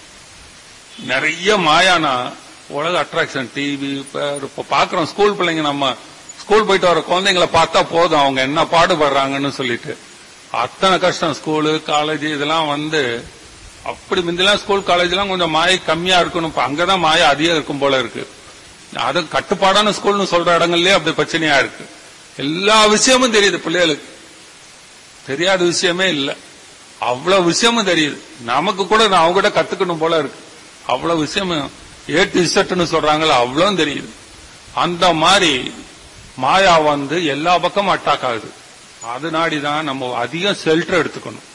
நிறைய மாயானா உலக அட்ராக்ஷன் டிவி இப்ப பாக்குறோம் ஸ்கூல் பிள்ளைங்க நம்ம ஸ்கூல் போயிட்டு வர குழந்தைங்களை பார்த்தா போதும் அவங்க என்ன பாடுபடுறாங்கன்னு சொல்லிட்டு அத்தனை கஷ்டம் ஸ்கூலு காலேஜ் இதெல்லாம் வந்து அப்படி முந்தெல்லாம் ஸ்கூல் காலேஜ்லாம் கொஞ்சம் மாயை கம்மியா இருக்கணும் இப்ப அங்கதான் மாயை அதிகம் இருக்கும் போல இருக்கு அது கட்டுப்பாடான ஸ்கூல்னு சொல்ற இடங்கள்லயே அப்படி பிரச்சனையா இருக்கு எல்லா விஷயமும் தெரியுது பிள்ளைகளுக்கு தெரியாத விஷயமே இல்ல அவ்வளவு விஷயமும் தெரியுது நமக்கு கூட நான் அவங்க கிட்ட கத்துக்கணும் போல இருக்கு அவ்வளவு விஷயமும் ஏட்டு இசட்டுன்னு சொல்றாங்களா அவ்வளவும் தெரியுது அந்த மாதிரி மாயா வந்து எல்லா பக்கமும் அட்டாக் ஆகுது அதனாடிதான் நம்ம அதிகம் செல்டர் எடுத்துக்கணும்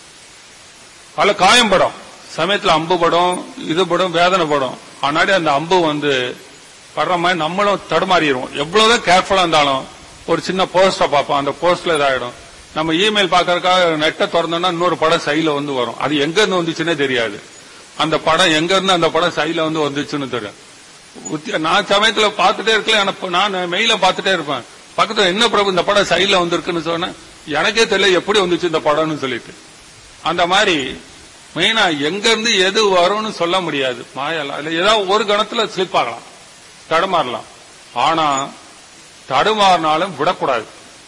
பல காயம் படும் சமயத்துல அம்பு படும் இது படும் வேதனை படும் ஆனாடி அந்த அம்பு வந்து படுற மாதிரி நம்மளும் தடுமாறிடுவோம் எவ்வளவுதான் கேர்ஃபுல்லா இருந்தாலும் ஒரு சின்ன போஸ்ட பார்ப்போம் அந்த போஸ்ட்ல இதாயிடும் நம்ம இமெயில் பாக்கறதுக்காக நெட்டை திறந்தோம்னா இன்னொரு படம் சைல வந்து வரும் அது எங்க இருந்து வந்துச்சுன்னே தெரியாது அந்த படம் எங்க இருந்து அந்த படம் சைல வந்து வந்துச்சுன்னு தெரியும் உத்தி- நான் சமயத்துல பார்த்துட்டே இருக்கல எனக்கு நான் மெயில பார்த்துட்டே இருப்பேன் பக்கத்துல என்ன பிரபு இந்த படம் சைட்ல வந்திருக்குன்னு சொன்னேன் எனக்கே தெரியல எப்படி வந்துச்சு இந்த படம்னு சொல்லிட்டு அந்த மாதிரி மெயினா எங்க இருந்து எது வரும்னு சொல்ல முடியாது மாயலாம் இல்ல ஏதாவது ஒரு கணத்துல ஸ்லிப் ஆகலாம் தடுமாறலாம் ஆனா தடுமாறினாலும் விடக்கூடாது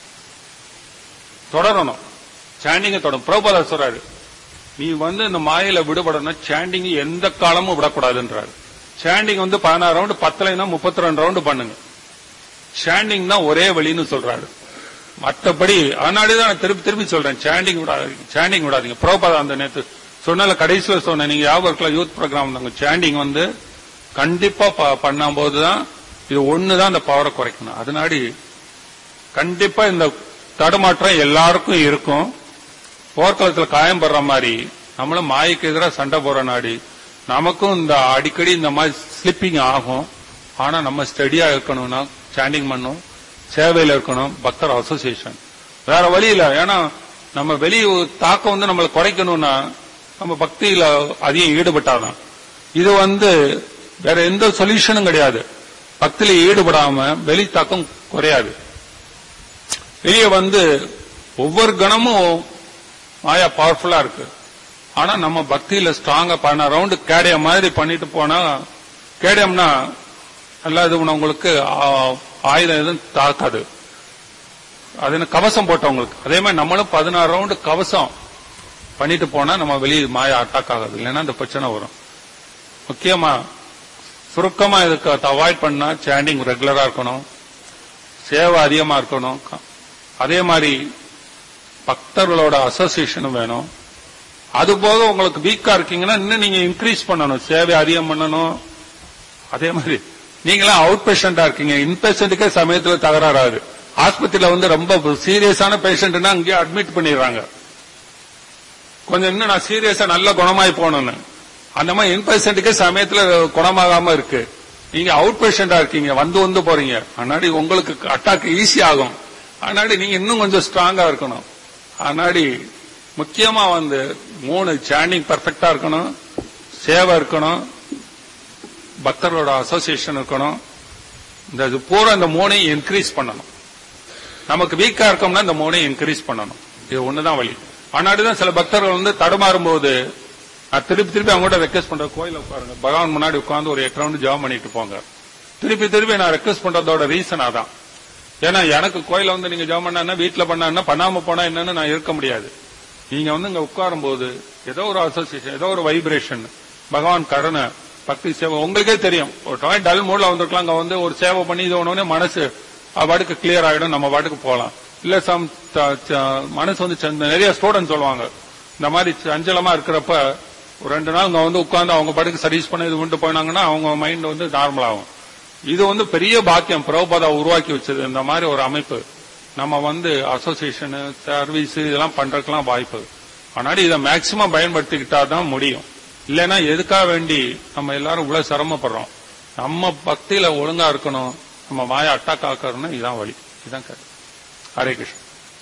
தொடரணும் சாண்டிங்க தொடரும் பிரபல சொல்றாரு நீ வந்து இந்த மாயில விடுபடணும் சாண்டிங் எந்த காலமும் விடக்கூடாதுன்றாரு சாண்டிங் வந்து பதினாறு ரவுண்டு பத்துலைனா முப்பத்தி ரெண்டு ரவுண்டு பண்ணுங்க சாண்டிங் தான் ஒரே வழின்னு சொல்றாரு மற்றபடி அதனாலதான் நான் திருப்பி திருப்பி சொல்றேன் சாண்டிங் விடாதீங்க சாண்டிங் விடாதீங்க ப்ரோபதா அந்த நேத்து சொன்னால கடைசியில சொன்னேன் நீங்க ஞாபகம் இருக்கலாம் யூத் ப்ரோக்ராம் தாங்க சாண்டிங் வந்து கண்டிப்பா ப- பண்ணும்போது தான் இது ஒண்ணுதான் அந்த பவரை குறைக்கணும் அதனாடி கண்டிப்பா இந்த தடுமாற்றம் எல்லாருக்கும் இருக்கும் போர்க்களத்துல காயம் படுற மாதிரி நம்மளும் மாய்க்கு எதிராக சண்டை போற நாடி நமக்கும் இந்த அடிக்கடி இந்த மாதிரி ஸ்லிப்பிங் ஆகும் ஆனா நம்ம ஸ்டடியா இருக்கணும்னா ஸ்டாண்டிங் பண்ணும் சேவையில இருக்கணும் பக்தர் அசோசியேஷன் வேற வழி இல்ல ஏன்னா நம்ம வெளி தாக்கம் வந்து நம்மளை குறைக்கணும்னா நம்ம பக்தியில அதிகம் ஈடுபட்டாதான் இது வந்து வேற எந்த சொல்யூஷனும் கிடையாது பக்தியில ஈடுபடாம வெளி தாக்கம் குறையாது வெளியே வந்து ஒவ்வொரு கணமும் மாயா பவர்ஃபுல்லா இருக்கு ஆனா நம்ம பக்தியில ஸ்ட்ராங்கா பதினாறு ரவுண்டு கேடயம் மாதிரி பண்ணிட்டு போனா கேடயம்னா நல்லா இது பண்ண உங்களுக்கு ஆ- ஆயுதம் எதுவும் தாக்காது அது என்ன கவசம் போட்டவங்களுக்கு அதே மாதிரி நம்மளும் பதினாறு ரவுண்டு கவசம் பண்ணிட்டு போனா நம்ம வெளியே மாயா அட்டாக் ஆகாது இல்லைன்னா இந்த பிரச்சனை வரும் முக்கியமா சுருக்கமா இதுக்கு அவாய்ட் பண்ணா சாண்டிங் ரெகுலரா இருக்கணும் சேவை அதிகமா இருக்கணும் அதே மாதிரி பக்தர்களோட அசோசியேஷனும் வேணும் அது போக உங்களுக்கு வீக்கா இருக்கீங்கன்னா இன்னும் நீங்க இன்க்ரீஸ் பண்ணணும் சேவை அதிகம் பண்ணணும் அதே மாதிரி நீங்களாம் அவுட் பேஷண்டா இருக்கீங்க இன்பேஷண்ட்டுக்கே சமயத்துல தகராறாது ஆஸ்பத்திரியில வந்து ரொம்ப சீரியஸான பேஷண்ட்னா அங்கேயே அட்மிட் பண்ணிடுறாங்க கொஞ்சம் இன்னும் நான் சீரியஸா நல்ல குணமாய் போகணும்னு அந்த மாதிரி இன்பேஷண்ட்டுக்கே சமயத்துல குணமாகாம இருக்கு நீங்க அவுட் பேஷண்டா இருக்கீங்க வந்து வந்து போறீங்க அதனாடி உங்களுக்கு அட்டாக் ஈஸி ஆகும் அதனாடி நீங்க இன்னும் கொஞ்சம் ஸ்ட்ராங்கா இருக்கணும் அதனாடி முக்கியமா வந்து மூணு சேண்டிங் பர்ஃபெக்டா இருக்கணும் சேவை இருக்கணும் பக்தர்களோட அசோசியேஷன் இருக்கணும் இந்த இது பூரா இந்த மூணையும் இன்க்ரீஸ் பண்ணணும் நமக்கு வீக்கா இருக்கோம்னா இந்த மூணையும் இன்க்ரீஸ் பண்ணணும் இது ஒண்ணுதான் வழி ஆனாடிதான் சில பக்தர்கள் வந்து தடுமாறும் போது நான் திருப்பி திருப்பி அவங்ககிட்ட ரெக்வஸ்ட் பண்ற கோயில உட்காருங்க பகவான் முன்னாடி உட்கார்ந்து ஒரு எட்டு ரவுண்டு ஜாப் பண்ணிட்டு போங்க திருப்பி திருப்பி நான் ரெக்வஸ்ட் பண்றதோட ரீசன் அதான் ஏன்னா எனக்கு கோயில வந்து நீங்க ஜாப் பண்ணா வீட்டுல பண்ணா பண்ணாம போனா என்னன்னு நான் இருக்க முடியாது நீங்க வந்து இங்க உட்காரும் போது ஏதோ ஒரு அசோசியேஷன் ஏதோ ஒரு வைப்ரேஷன் பகவான் கருணை பக்தி சேவை உங்களுக்கே தெரியும் ஒரு டாய் டல் மூட்ல வந்திருக்கலாம் அங்க வந்து ஒரு சேவை பண்ணி இது ஒண்ணு மனசு அது பாட்டுக்கு கிளியர் ஆயிடும் நம்ம பாட்டுக்கு போகலாம் இல்ல சம் த- த- மனசு வந்து சந்த- நிறைய ஸ்டூடெண்ட் சொல்லுவாங்க இந்த மாதிரி சஞ்சலமா இருக்கிறப்ப ஒரு ரெண்டு நாள் இங்க வந்து உட்கார்ந்து அவங்க பாட்டுக்கு சர்வீஸ் பண்ணி இது கொண்டு போனாங்கன்னா அவங்க மைண்ட் வந்து நார்மல் ஆகும் இது வந்து பெரிய பாக்கியம் பிரபுபாதா உருவாக்கி வச்சது இந்த மாதிரி ஒரு அமைப்பு நம்ம வந்து அசோசியேஷனு சர்வீஸ் இதெல்லாம் பண்றதுக்கெல்லாம் வாய்ப்பு ஆனால் இதை மேக்சிமம் பயன்படுத்திக்கிட்டா தான் முடியும் இல்லைன்னா எதுக்காக வேண்டி நம்ம எல்லாரும் இவ்வளவு சிரமப்படுறோம் நம்ம பக்தியில ஒழுங்கா இருக்கணும் நம்ம வாயை அட்டாக் ஆக்கணும்னா இதுதான் வழி இதுதான் கருத்து ஹரே கிருஷ்ணன்